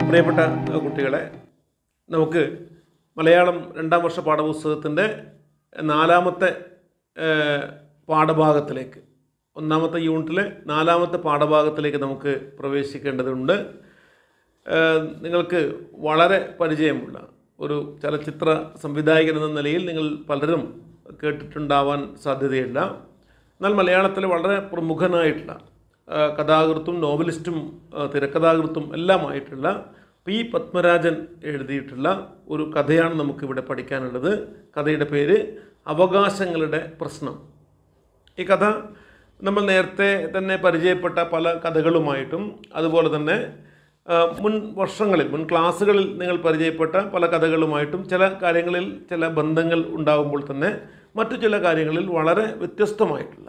പ്രിയപ്പെട്ട ഏഹ്, കുട്ടികളെ നമുക്ക് മലയാളം രണ്ടാം വർഷ പാഠപുസ്തകത്തിൻ്റെ നാലാമത്തെ ഏഹ്, പാഠഭാഗത്തിലേക്ക് ഒന്നാമത്തെ യൂണിറ്റിലെ നാലാമത്തെ പാഠഭാഗത്തിലേക്ക് നമുക്ക് പ്രവേശിക്കേണ്ടതുണ്ട് ഏഹ്, നിങ്ങൾക്ക് വളരെ പരിചയമുള്ള ഒരു ചലച്ചിത്ര സംവിധായകൻ എന്ന നിലയിൽ നിങ്ങൾ പലരും കേട്ടിട്ടുണ്ടാവാൻ സാധ്യതയില്ല എന്നാൽ മലയാളത്തിലെ വളരെ പ്രമുഖനായിട്ടുള്ള ആ, കഥാകൃത്തും നോവലിസ്റ്റും ആ, തിരക്കഥാകൃത്തും എല്ലാമായിട്ടുള്ള പി പത്മരാജൻ എഴുതിയിട്ടുള്ള ഒരു കഥയാണ് നമുക്കിവിടെ പഠിക്കാനുള്ളത് കഥയുടെ പേര് അവകാശങ്ങളുടെ പ്രശ്നം ഈ കഥ നമ്മൾ നേരത്തെ തന്നെ പരിചയപ്പെട്ട പല കഥകളുമായിട്ടും അതുപോലെ തന്നെ ആ, മുൻ വർഷങ്ങളിൽ മുൻ ക്ലാസ്സുകളിൽ നിങ്ങൾ പരിചയപ്പെട്ട പല കഥകളുമായിട്ടും ചില കാര്യങ്ങളിൽ ചില ബന്ധങ്ങൾ ഉണ്ടാകുമ്പോൾ തന്നെ മറ്റു ചില കാര്യങ്ങളിൽ വളരെ വ്യത്യസ്തമായിട്ടുള്ള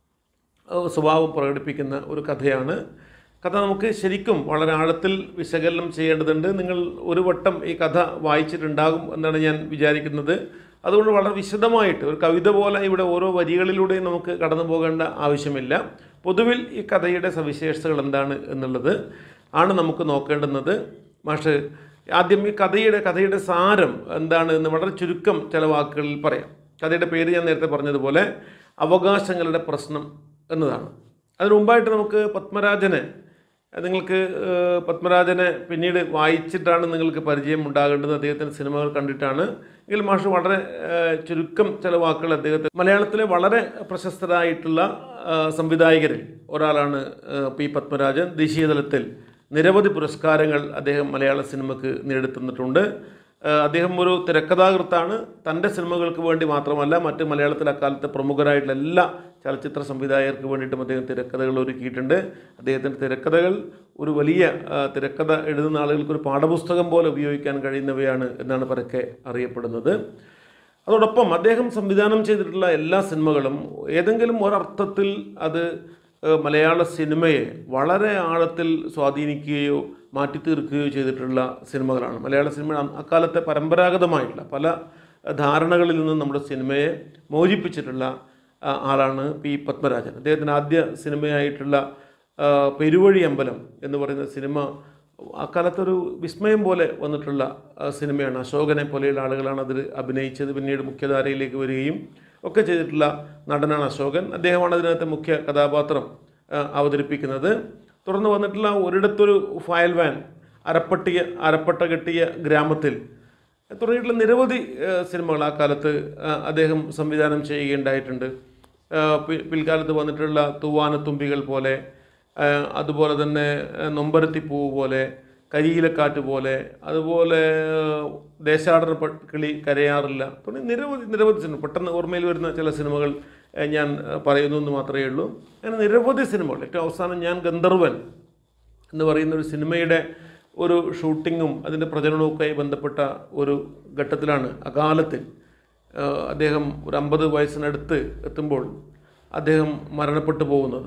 ഏഹ് സ്വഭാവം പ്രകടിപ്പിക്കുന്ന ഒരു കഥയാണ് കഥ നമുക്ക് ശരിക്കും വളരെ ആഴത്തിൽ വിശകലനം ചെയ്യേണ്ടതുണ്ട് നിങ്ങൾ ഒരു വട്ടം ഈ കഥ വായിച്ചിട്ടുണ്ടാകും എന്നാണ് ഞാൻ വിചാരിക്കുന്നത് അതുകൊണ്ട് വളരെ വിശദമായിട്ട് ഒരു കവിത പോലെ ഇവിടെ ഓരോ വരികളിലൂടെയും നമുക്ക് കടന്നു പോകേണ്ട ആവശ്യമില്ല പൊതുവിൽ ഈ കഥയുടെ സവിശേഷതകൾ എന്താണ് എന്നുള്ളത് ആണ് നമുക്ക് നോക്കേണ്ടുന്നത് മാഷ് ആദ്യം ഈ കഥയുടെ കഥയുടെ സാരം എന്താണ് എന്ന് വളരെ ചുരുക്കം ചില വാക്കുകളിൽ പറയാം കഥയുടെ പേര് ഞാൻ നേരത്തെ പറഞ്ഞതുപോലെ അവകാശങ്ങളുടെ പ്രശ്നം എന്നതാണ് അതിനു മുമ്പായിട്ട് നമുക്ക് പത്മരാജനെ നിങ്ങൾക്ക് ഏഹ്, പത്മരാജനെ പിന്നീട് വായിച്ചിട്ടാണ് നിങ്ങൾക്ക് പരിചയം ഉണ്ടാകേണ്ടത് അദ്ദേഹത്തിൻ്റെ സിനിമകൾ കണ്ടിട്ടാണ് എങ്കിൽ മാഷ് വളരെ ഏഹ്, ചുരുക്കം ചില വാക്കുകൾ അദ്ദേഹത്തെ മലയാളത്തിലെ വളരെ പ്രശസ്തരായിട്ടുള്ള ആ, സംവിധായകരിൽ ഒരാളാണ് ഏഹ്, പി പത്മരാജൻ ദേശീയ തലത്തിൽ നിരവധി പുരസ്കാരങ്ങൾ അദ്ദേഹം മലയാള സിനിമയ്ക്ക് നേടിത്തന്നിട്ടുണ്ട് ഏഹ് അദ്ദേഹം ഒരു തിരക്കഥാകൃത്താണ് തൻ്റെ സിനിമകൾക്ക് വേണ്ടി മാത്രമല്ല മറ്റ് മലയാളത്തിൽ അക്കാലത്തെ പ്രമുഖരായിട്ടുള്ള എല്ലാ ചലച്ചിത്ര സംവിധായകർക്ക് വേണ്ടിയിട്ടും അദ്ദേഹം തിരക്കഥകൾ ഒരുക്കിയിട്ടുണ്ട് അദ്ദേഹത്തിൻ്റെ തിരക്കഥകൾ ഒരു വലിയ ആ, തിരക്കഥ എഴുതുന്ന ആളുകൾക്ക് ഒരു പാഠപുസ്തകം പോലെ ഉപയോഗിക്കാൻ കഴിയുന്നവയാണ് എന്നാണ് പരക്കെ അറിയപ്പെടുന്നത് അതോടൊപ്പം അദ്ദേഹം സംവിധാനം ചെയ്തിട്ടുള്ള എല്ലാ സിനിമകളും ഏതെങ്കിലും ഒരർത്ഥത്തിൽ അത് ഏഹ്, മലയാള സിനിമയെ വളരെ ആഴത്തിൽ സ്വാധീനിക്കുകയോ മാറ്റിത്തീർക്കുകയോ ചെയ്തിട്ടുള്ള സിനിമകളാണ് മലയാള സിനിമ അ- അക്കാലത്തെ പരമ്പരാഗതമായിട്ടുള്ള പല ധാരണകളിൽ നിന്നും നമ്മുടെ സിനിമയെ മോചിപ്പിച്ചിട്ടുള്ള ആ, ആളാണ് പി പത്മരാജൻ അദ്ദേഹത്തിൻ്റെ ആദ്യ സിനിമയായിട്ടുള്ള ആ, പെരുവഴി അമ്പലം എന്ന് പറയുന്ന സിനിമ അക്കാലത്തൊരു വിസ്മയം പോലെ വന്നിട്ടുള്ള ആ, സിനിമയാണ് അശോകനെ പോലെയുള്ള ആളുകളാണ് അതിൽ അഭിനയിച്ചത് പിന്നീട് മുഖ്യധാരയിലേക്ക് വരികയും ഒക്കെ ചെയ്തിട്ടുള്ള നടനാണ് അശോകൻ അദ്ദേഹമാണ് അതിനകത്തെ മുഖ്യ കഥാപാത്രം ആ, അവതരിപ്പിക്കുന്നത് തുടർന്ന് വന്നിട്ടുള്ള ഒരിടത്തൊരു ഫയൽ വാൻ അരപ്പട്ടിയ അരപ്പട്ട കെട്ടിയ ഗ്രാമത്തിൽ തുടങ്ങിയിട്ടുള്ള നിരവധി ആ, സിനിമകൾ ആ കാലത്ത് ആ, അദ്ദേഹം സംവിധാനം ചെയ്യുകയുണ്ടായിട്ടുണ്ട് ആ, പി- പിൽക്കാലത്ത് വന്നിട്ടുള്ള തൂവാനത്തുമ്പികൾ പോലെ ആ, അതുപോലെ തന്നെ ആ, നൊമ്പരത്തിപ്പൂവ് പോലെ കരിയിലക്കാറ്റ് പോലെ അതുപോലെ ആ, ദേശാടന പ- കിളി കരയാറില്ല തുടങ്ങി നിരവധി നിരവധി സിനിമ പെട്ടെന്ന് ഓർമ്മയിൽ വരുന്ന ചില സിനിമകൾ ആ, ഞാൻ ആ, പറയുന്നു എന്ന് മാത്രമേ ഉള്ളൂ അങ്ങനെ നിരവധി സിനിമകൾ ഏറ്റവും അവസാനം ഞാൻ ഗന്ധർവൻ എന്ന് പറയുന്ന ഒരു സിനിമയുടെ ഒരു ഷൂട്ടിങ്ങും അതിൻ്റെ പ്രചരണവുമൊക്കെയായി ബന്ധപ്പെട്ട ഒരു ഘട്ടത്തിലാണ് അകാലത്തിൽ ആ, അദ്ദേഹം ഒരു അമ്പത് വയസ്സിനടുത്ത് എത്തുമ്പോൾ അദ്ദേഹം മരണപ്പെട്ടു പോകുന്നത്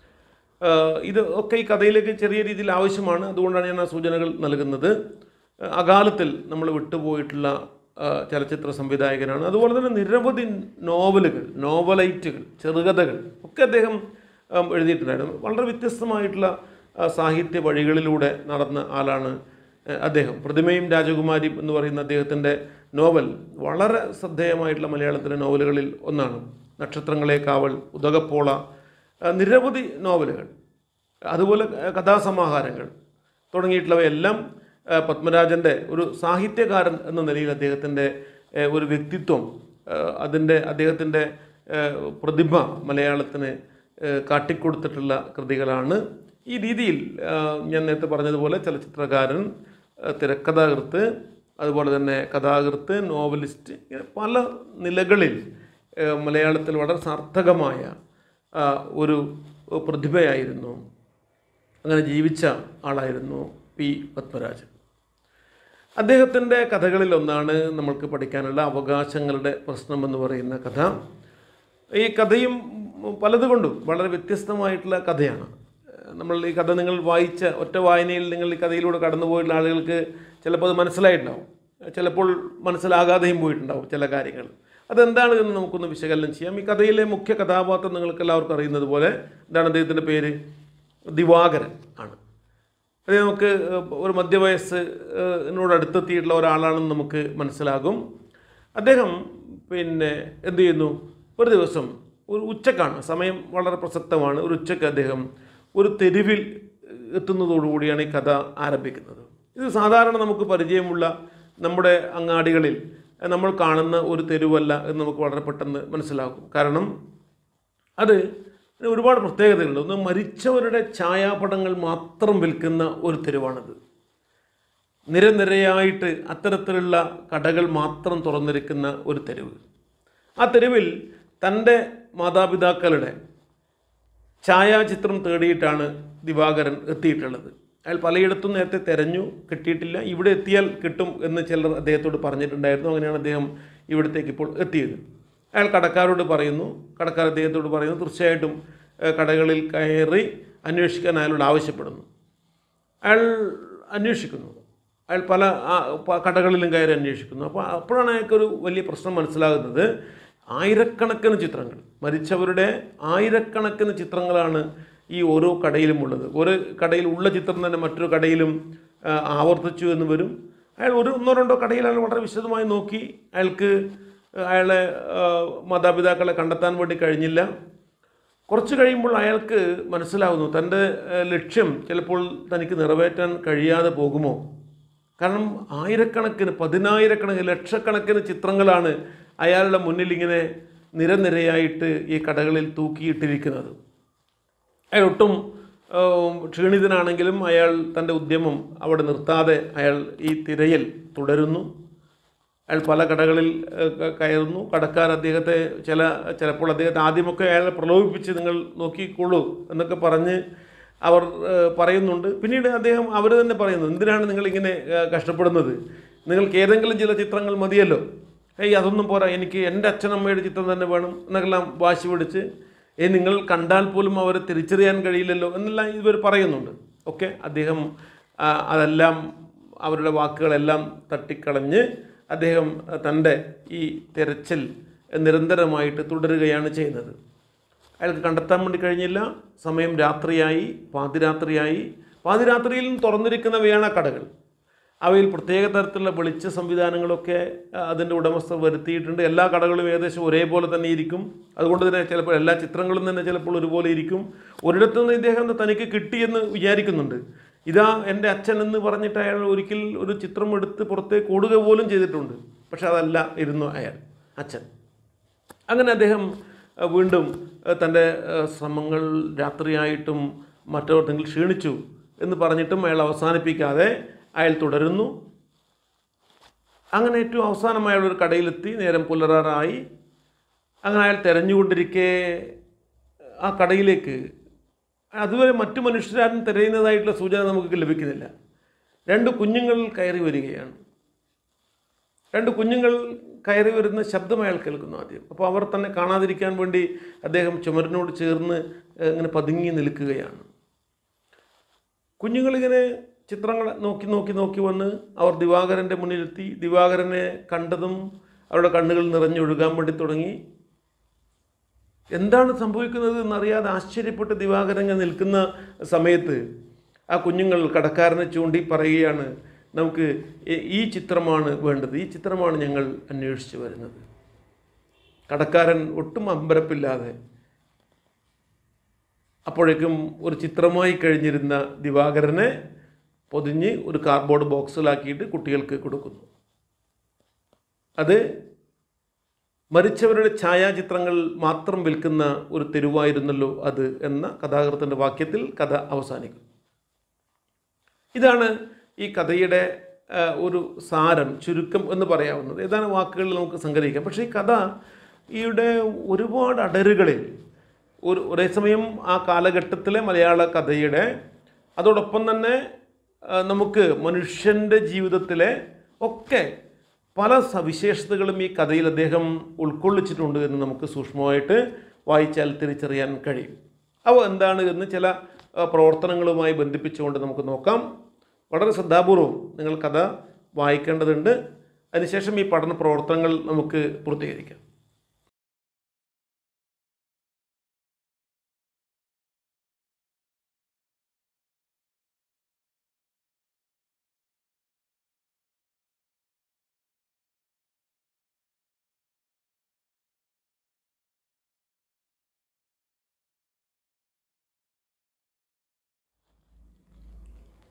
ആ, ഇത് ഒക്കെ ഈ കഥയിലേക്ക് ചെറിയ രീതിയിൽ ആവശ്യമാണ് അതുകൊണ്ടാണ് ഞാൻ ആ സൂചനകൾ നൽകുന്നത് ആ, അകാലത്തിൽ നമ്മൾ വിട്ടുപോയിട്ടുള്ള ആ, ചലച്ചിത്ര സംവിധായകനാണ് അതുപോലെ തന്നെ നിരവധി നോവലുകൾ നോവലൈറ്റുകൾ ചെറുകഥകൾ ഒക്കെ അദ്ദേഹം ആം, എഴുതിയിട്ടുണ്ടായിരുന്നു വളരെ വ്യത്യസ്തമായിട്ടുള്ള ആ, സാഹിത്യ വഴികളിലൂടെ നടന്ന ആളാണ് ഏഹ്, അദ്ദേഹം പ്രതിമയും രാജകുമാരിയും എന്ന് പറയുന്ന അദ്ദേഹത്തിൻ്റെ നോവൽ വളരെ ശ്രദ്ധേയമായിട്ടുള്ള മലയാളത്തിലെ നോവലുകളിൽ ഒന്നാണ് നക്ഷത്രങ്ങളെ കാവൽ ഉദകപ്പോള ആ, നിരവധി നോവലുകൾ അതുപോലെ ആ, കഥാസമാഹാരങ്ങൾ തുടങ്ങിയിട്ടുള്ളവയെല്ലാം ആ, പത്മരാജൻ്റെ ഒരു സാഹിത്യകാരൻ എന്ന നിലയിൽ അദ്ദേഹത്തിൻ്റെ ഏഹ്, ഒരു വ്യക്തിത്വം ഏഹ്, അതിൻ്റെ അദ്ദേഹത്തിൻ്റെ ഏഹ്, പ്രതിഭ മലയാളത്തിന് ഏഹ്, കാട്ടിക്കൊടുത്തിട്ടുള്ള കൃതികളാണ് ഈ രീതിയിൽ ആ, ഞാൻ നേരത്തെ പറഞ്ഞതുപോലെ ചലച്ചിത്രകാരൻ ആ, തിരക്കഥാകൃത്ത് അതുപോലെ തന്നെ കഥാകൃത്ത് നോവലിസ്റ്റ് ഇങ്ങനെ പല നിലകളിൽ ഏഹ്, മലയാളത്തിൽ വളരെ സാർത്ഥകമായ ആ, ഒരു പ്രതിഭയായിരുന്നു അങ്ങനെ ജീവിച്ച ആളായിരുന്നു പി പത്മരാജൻ അദ്ദേഹത്തിൻ്റെ കഥകളിൽ ഒന്നാണ് നമ്മൾക്ക് പഠിക്കാനുള്ള അവകാശങ്ങളുടെ പ്രശ്നം എന്ന് പറയുന്ന കഥ ഈ കഥയും പലതുകൊണ്ടും വളരെ വ്യത്യസ്തമായിട്ടുള്ള കഥയാണ് നമ്മൾ ഈ കഥ നിങ്ങൾ വായിച്ച ഒറ്റ വായനയിൽ നിങ്ങൾ ഈ കഥയിലൂടെ കടന്നുപോയിട്ടുള്ള ആളുകൾക്ക് ചിലപ്പോൾ അത് മനസ്സിലായിട്ടുണ്ടാവും ചിലപ്പോൾ മനസ്സിലാകാതെയും പോയിട്ടുണ്ടാവും ചില കാര്യങ്ങൾ അതെന്താണ് എന്ന് നമുക്കൊന്ന് വിശകലനം ചെയ്യാം ഈ കഥയിലെ മുഖ്യ കഥാപാത്രം നിങ്ങൾക്ക് എല്ലാവർക്കും അറിയുന്നത് പോലെ എന്താണ് അദ്ദേഹത്തിൻ്റെ പേര് ദിവാകരൻ ആണ് അത് നമുക്ക് ഒരു മധ്യവയസ്സ് എന്നോട് അടുത്തെത്തിയിട്ടുള്ള ഒരാളാണെന്ന് നമുക്ക് മനസ്സിലാകും അദ്ദേഹം പിന്നെ എന്ത് ചെയ്യുന്നു ഒരു ദിവസം ഒരു ഉച്ചക്കാണ് സമയം വളരെ പ്രസക്തമാണ് ഒരു ഉച്ചക്ക് അദ്ദേഹം ഒരു തെരുവിൽ എത്തുന്നതോടുകൂടിയാണ് ഈ കഥ ആരംഭിക്കുന്നത് ഇത് സാധാരണ നമുക്ക് പരിചയമുള്ള നമ്മുടെ അങ്ങാടികളിൽ നമ്മൾ കാണുന്ന ഒരു തെരുവല്ല എന്ന് നമുക്ക് വളരെ പെട്ടെന്ന് മനസ്സിലാക്കും കാരണം അത് ഇതിന് ഒരുപാട് പ്രത്യേകതകളുണ്ട് ഒന്ന് മരിച്ചവരുടെ ഛായാപടങ്ങൾ മാത്രം വിൽക്കുന്ന ഒരു തെരുവാണത് നിരനിരയായിട്ട് അത്തരത്തിലുള്ള കടകൾ മാത്രം തുറന്നിരിക്കുന്ന ഒരു തെരുവ് ആ തെരുവിൽ തൻ്റെ മാതാപിതാക്കളുടെ ഛായാചിത്രം തേടിയിട്ടാണ് ദിവാകരൻ എത്തിയിട്ടുള്ളത് അയാൾ പലയിടത്തും നേരത്തെ തിരഞ്ഞു കിട്ടിയിട്ടില്ല ഇവിടെ എത്തിയാൽ കിട്ടും എന്ന് ചിലർ അദ്ദേഹത്തോട് പറഞ്ഞിട്ടുണ്ടായിരുന്നു അങ്ങനെയാണ് അദ്ദേഹം ഇവിടത്തേക്ക് ഇപ്പോൾ എത്തിയത് അയാൾ കടക്കാരോട് പറയുന്നു കടക്കാർ അദ്ദേഹത്തോട് പറയുന്നു തീർച്ചയായിട്ടും ഏഹ്, കടകളിൽ കയറി അന്വേഷിക്കാൻ അയാളോട് ആവശ്യപ്പെടുന്നു അയാൾ അന്വേഷിക്കുന്നു അയാൾ പല ആ, പ- കടകളിലും കയറി അന്വേഷിക്കുന്നു അപ്പോൾ അപ്പോഴാണ് അയാൾക്കൊരു വലിയ പ്രശ്നം മനസ്സിലാകുന്നത് ആയിരക്കണക്കിന് ചിത്രങ്ങൾ മരിച്ചവരുടെ ആയിരക്കണക്കിന് ചിത്രങ്ങളാണ് ഈ ഓരോ കടയിലും ഉള്ളത് ഒരു കടയിൽ ഉള്ള ചിത്രം തന്നെ മറ്റൊരു കടയിലും ആ, ആവർത്തിച്ചു എന്ന് വരും അയാൾ ഒരു ഒന്നോ രണ്ടോ കടയിൽ അയാൾ വളരെ വിശദമായി നോക്കി അയാൾക്ക് അയാളെ ആ, മാതാപിതാക്കളെ കണ്ടെത്താൻ വേണ്ടി കഴിഞ്ഞില്ല കുറച്ച് കഴിയുമ്പോൾ അയാൾക്ക് മനസ്സിലാവുന്നു തൻ്റെ ഏഹ്, ലക്ഷ്യം ചിലപ്പോൾ തനിക്ക് നിറവേറ്റാൻ കഴിയാതെ പോകുമോ കാരണം ആയിരക്കണക്കിന് പതിനായിരക്കണക്കിന് ലക്ഷക്കണക്കിന് ചിത്രങ്ങളാണ് അയാളുടെ മുന്നിൽ ഇങ്ങനെ നിരനിരയായിട്ട് ഈ കടകളിൽ തൂക്കിയിട്ടിരിക്കുന്നത് അയാൾ ഒട്ടും ഏഹ്, ക്ഷീണിതനാണെങ്കിലും അയാൾ തൻ്റെ ഉദ്യമം അവിടെ നിർത്താതെ അയാൾ ഈ തിരയൽ തുടരുന്നു അയാൾ പല കടകളിൽ ഏഹ്, ക- കയറുന്നു കടക്കാർ അദ്ദേഹത്തെ ചില ചിലപ്പോൾ അദ്ദേഹത്തെ ആദ്യമൊക്കെ അയാളെ പ്രലോഭിപ്പിച്ച് നിങ്ങൾ നോക്കിക്കോളൂ എന്നൊക്കെ പറഞ്ഞ് അവർ ഏഹ്, പറയുന്നുണ്ട് പിന്നീട് അദ്ദേഹം അവർ തന്നെ പറയുന്നു എന്തിനാണ് നിങ്ങളിങ്ങനെ ഏഹ്, കഷ്ടപ്പെടുന്നത് നിങ്ങൾക്ക് ഏതെങ്കിലും ചില ചിത്രങ്ങൾ മതിയല്ലോ ഏയ് അതൊന്നും പോരാ എനിക്ക് എൻ്റെ അച്ഛനമ്മയുടെ ചിത്രം തന്നെ വേണം എന്നൊക്കെല്ലാം വാശി പിടിച്ച് ഏ നിങ്ങൾ കണ്ടാൽ പോലും അവരെ തിരിച്ചറിയാൻ കഴിയില്ലല്ലോ എന്നെല്ലാം ഇവർ പറയുന്നുണ്ട് ഓക്കെ അദ്ദേഹം ആ, അതെല്ലാം അവരുടെ വാക്കുകളെല്ലാം തട്ടിക്കളഞ്ഞ് അദ്ദേഹം തൻ്റെ ഈ തിരച്ചിൽ നിരന്തരമായിട്ട് തുടരുകയാണ് ചെയ്യുന്നത് അയാൾക്ക് കണ്ടെത്താൻ വേണ്ടി കഴിഞ്ഞില്ല സമയം രാത്രിയായി പാതിരാത്രിയായി പാതിരാത്രിയിലും തുറന്നിരിക്കുന്നവയാണ് ആ കടകൾ അവയിൽ പ്രത്യേക തരത്തിലുള്ള വെളിച്ച സംവിധാനങ്ങളൊക്കെ ആ, അതിൻ്റെ ഉടമസ്ഥർ വരുത്തിയിട്ടുണ്ട് എല്ലാ കടകളും ഏകദേശം ഒരേപോലെ തന്നെ ഇരിക്കും അതുകൊണ്ട് തന്നെ ചിലപ്പോൾ എല്ലാ ചിത്രങ്ങളും തന്നെ ചിലപ്പോൾ ഒരുപോലെ ഇരിക്കും ഒരിടത്തു നിന്ന് ഇദ്ദേഹം തനിക്ക് കിട്ടിയെന്ന് വിചാരിക്കുന്നുണ്ട് ഇതാ എൻ്റെ അച്ഛൻ എന്ന് പറഞ്ഞിട്ട് അയാൾ ഒരിക്കൽ ഒരു ചിത്രം എടുത്ത് പുറത്തേക്ക് ഓടുക പോലും ചെയ്തിട്ടുണ്ട് പക്ഷെ അതല്ല ഇരുന്നു അയാൾ അച്ഛൻ അങ്ങനെ അദ്ദേഹം അഹ്, വീണ്ടും അഹ്, തൻ്റെ അഹ്, ശ്രമങ്ങൾ രാത്രിയായിട്ടും മറ്റോർക്കെങ്കിൽ ക്ഷീണിച്ചു എന്ന് പറഞ്ഞിട്ടും അയാൾ അവസാനിപ്പിക്കാതെ അയാൾ തുടരുന്നു അങ്ങനെ ഏറ്റവും അവസാനം അയാൾ ഒരു കടയിലെത്തി നേരം പുലരാറായി അങ്ങനെ അയാൾ തിരഞ്ഞുകൊണ്ടിരിക്കെ ആ കടയിലേക്ക് അതുവരെ മറ്റു മനുഷ്യരാരും തിരയുന്നതായിട്ടുള്ള സൂചന നമുക്ക് ലഭിക്കുന്നില്ല രണ്ട് കുഞ്ഞുങ്ങൾ കയറി വരികയാണ് രണ്ട് കുഞ്ഞുങ്ങൾ കയറി വരുന്ന ശബ്ദം അയാൾ കേൾക്കുന്നു ആദ്യം അപ്പോൾ അവർ തന്നെ കാണാതിരിക്കാൻ വേണ്ടി അദ്ദേഹം ചുമരിനോട് ചേർന്ന് ഏഹ്, ഇങ്ങനെ പതുങ്ങി നിൽക്കുകയാണ് കുഞ്ഞുങ്ങളിങ്ങനെ ചിത്രങ്ങൾ നോക്കി നോക്കി നോക്കി വന്ന് അവർ ദിവാകരൻ്റെ മുന്നിലെത്തി ദിവാകരനെ കണ്ടതും അവരുടെ കണ്ണുകൾ നിറഞ്ഞൊഴുകാൻ വേണ്ടി തുടങ്ങി എന്താണ് സംഭവിക്കുന്നത് എന്നറിയാതെ ആശ്ചര്യപ്പെട്ട് ദിവാകരൻ ഇങ്ങനെ നിൽക്കുന്ന സമയത്ത് ആ കുഞ്ഞുങ്ങൾ കടക്കാരനെ ചൂണ്ടി പറയുകയാണ് നമുക്ക് ഈ- ഈ ചിത്രമാണ് വേണ്ടത് ഈ ചിത്രമാണ് ഞങ്ങൾ അന്വേഷിച്ച് വരുന്നത് കടക്കാരൻ ഒട്ടും അമ്പരപ്പില്ലാതെ അപ്പോഴേക്കും ഒരു ചിത്രമായി കഴിഞ്ഞിരുന്ന ദിവാകരനെ പൊതിഞ്ഞ് ഒരു കാർഡ്ബോർഡ് ബോക്സിലാക്കിയിട്ട് കുട്ടികൾക്ക് കൊടുക്കുന്നു അത് മരിച്ചവരുടെ ഛായാചിത്രങ്ങൾ മാത്രം വിൽക്കുന്ന ഒരു തെരുവായിരുന്നല്ലോ അത് എന്ന കഥാകൃത്തിൻ്റെ വാക്യത്തിൽ കഥ അവസാനിക്കും ഇതാണ് ഈ കഥയുടെ ആ, ഒരു സാരം ചുരുക്കം എന്ന് പറയാവുന്നത് ഏതാനും വാക്കുകളിൽ നമുക്ക് സംഗ്രഹിക്കാം പക്ഷേ ഈ കഥ ഈയുടെ ഒരുപാട് അടരുകളിൽ ഒരു ഒരേ സമയം ആ കാലഘട്ടത്തിലെ മലയാള കഥയുടെ അതോടൊപ്പം തന്നെ ആ, നമുക്ക് മനുഷ്യൻ്റെ ജീവിതത്തിലെ ഒക്കെ പല സവിശേഷതകളും ഈ കഥയിൽ അദ്ദേഹം ഉൾക്കൊള്ളിച്ചിട്ടുണ്ട് എന്ന് നമുക്ക് സൂക്ഷ്മമായിട്ട് വായിച്ചാൽ തിരിച്ചറിയാൻ കഴിയും അവ എന്താണ് എന്ന് ചില ആ, പ്രവർത്തനങ്ങളുമായി ബന്ധിപ്പിച്ചുകൊണ്ട് നമുക്ക് നോക്കാം വളരെ ശ്രദ്ധാപൂർവം നിങ്ങൾ കഥ വായിക്കേണ്ടതുണ്ട് അതിനുശേഷം ഈ പഠന പ്രവർത്തനങ്ങൾ നമുക്ക് പൂർത്തീകരിക്കാം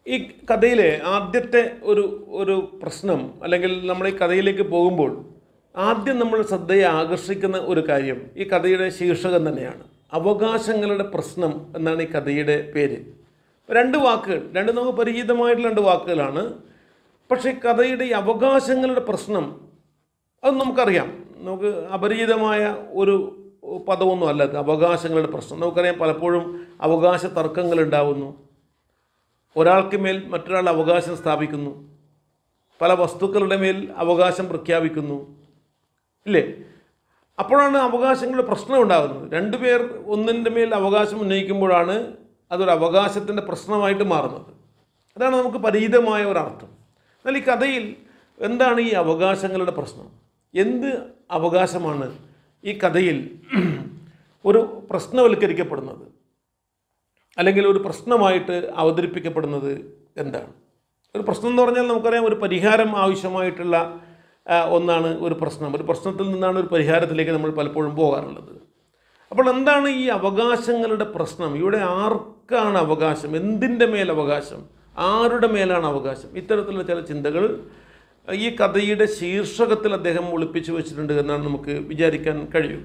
ഈ കഥയിലെ ആദ്യത്തെ ഒരു ഒരു പ്രശ്നം അല്ലെങ്കിൽ നമ്മൾ ഈ കഥയിലേക്ക് പോകുമ്പോൾ ആദ്യം നമ്മൾ ശ്രദ്ധയെ ആകർഷിക്കുന്ന ഒരു കാര്യം ഈ കഥയുടെ ശീർഷകം തന്നെയാണ് അവകാശങ്ങളുടെ പ്രശ്നം എന്നാണ് ഈ കഥയുടെ പേര് രണ്ട് വാക്കുകൾ രണ്ട് നമുക്ക് പരിചിതമായിട്ടുള്ള രണ്ട് വാക്കുകളാണ് പക്ഷേ ഈ കഥയുടെ ഈ അവകാശങ്ങളുടെ പ്രശ്നം അത് നമുക്കറിയാം നമുക്ക് അപരിചിതമായ ഒരു പദമൊന്നും അല്ല ഇത് അവകാശങ്ങളുടെ പ്രശ്നം നമുക്കറിയാം പലപ്പോഴും അവകാശ തർക്കങ്ങൾ ഉണ്ടാവുന്നു ഒരാൾക്ക് മേൽ മറ്റൊരാൾ അവകാശം സ്ഥാപിക്കുന്നു പല വസ്തുക്കളുടെ മേൽ അവകാശം പ്രഖ്യാപിക്കുന്നു ഇല്ലേ അപ്പോഴാണ് അവകാശങ്ങളുടെ പ്രശ്നം ഉണ്ടാകുന്നത് രണ്ടുപേർ ഒന്നിൻ്റെ മേൽ അവകാശം ഉന്നയിക്കുമ്പോഴാണ് അതൊരു അവകാശത്തിൻ്റെ പ്രശ്നമായിട്ട് മാറുന്നത് അതാണ് നമുക്ക് പരിചിതമായ ഒരർത്ഥം എന്നാൽ ഈ കഥയിൽ എന്താണ് ഈ അവകാശങ്ങളുടെ പ്രശ്നം എന്ത് അവകാശമാണ് ഈ കഥയിൽ ഒരു പ്രശ്നവൽക്കരിക്കപ്പെടുന്നത് അല്ലെങ്കിൽ ഒരു പ്രശ്നമായിട്ട് അവതരിപ്പിക്കപ്പെടുന്നത് എന്താണ് ഒരു പ്രശ്നം എന്ന് പറഞ്ഞാൽ നമുക്കറിയാം ഒരു പരിഹാരം ആവശ്യമായിട്ടുള്ള ആ, ഒന്നാണ് ഒരു പ്രശ്നം ഒരു പ്രശ്നത്തിൽ നിന്നാണ് ഒരു പരിഹാരത്തിലേക്ക് നമ്മൾ പലപ്പോഴും പോകാറുള്ളത് അപ്പോൾ എന്താണ് ഈ അവകാശങ്ങളുടെ പ്രശ്നം ഇവിടെ ആർക്കാണ് അവകാശം എന്തിൻ്റെ മേൽ അവകാശം ആരുടെ മേലാണ് അവകാശം ഇത്തരത്തിലുള്ള ചില ചിന്തകൾ ഈ കഥയുടെ ശീർഷകത്തിൽ അദ്ദേഹം ഒളിപ്പിച്ചു വെച്ചിട്ടുണ്ട് എന്നാണ് നമുക്ക് വിചാരിക്കാൻ കഴിയുക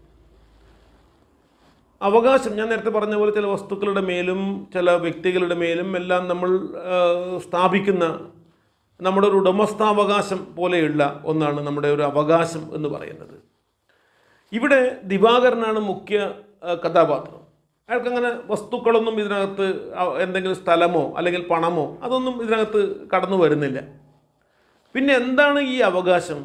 അവകാശം ഞാൻ നേരത്തെ പറഞ്ഞ പോലെ ചില വസ്തുക്കളുടെ മേലും ചില വ്യക്തികളുടെ മേലും എല്ലാം നമ്മൾ ആ, സ്ഥാപിക്കുന്ന നമ്മുടെ ഒരു ഉടമസ്ഥാവകാശം പോലെയുള്ള ഒന്നാണ് നമ്മുടെ ഒരു അവകാശം എന്ന് പറയുന്നത് ഇവിടെ ദിവാകരനാണ് മുഖ്യ ആ, കഥാപാത്രം അയാൾക്കങ്ങനെ വസ്തുക്കളൊന്നും ഇതിനകത്ത് ആ, എന്തെങ്കിലും സ്ഥലമോ അല്ലെങ്കിൽ പണമോ അതൊന്നും ഇതിനകത്ത് കടന്നു വരുന്നില്ല പിന്നെ എന്താണ് ഈ അവകാശം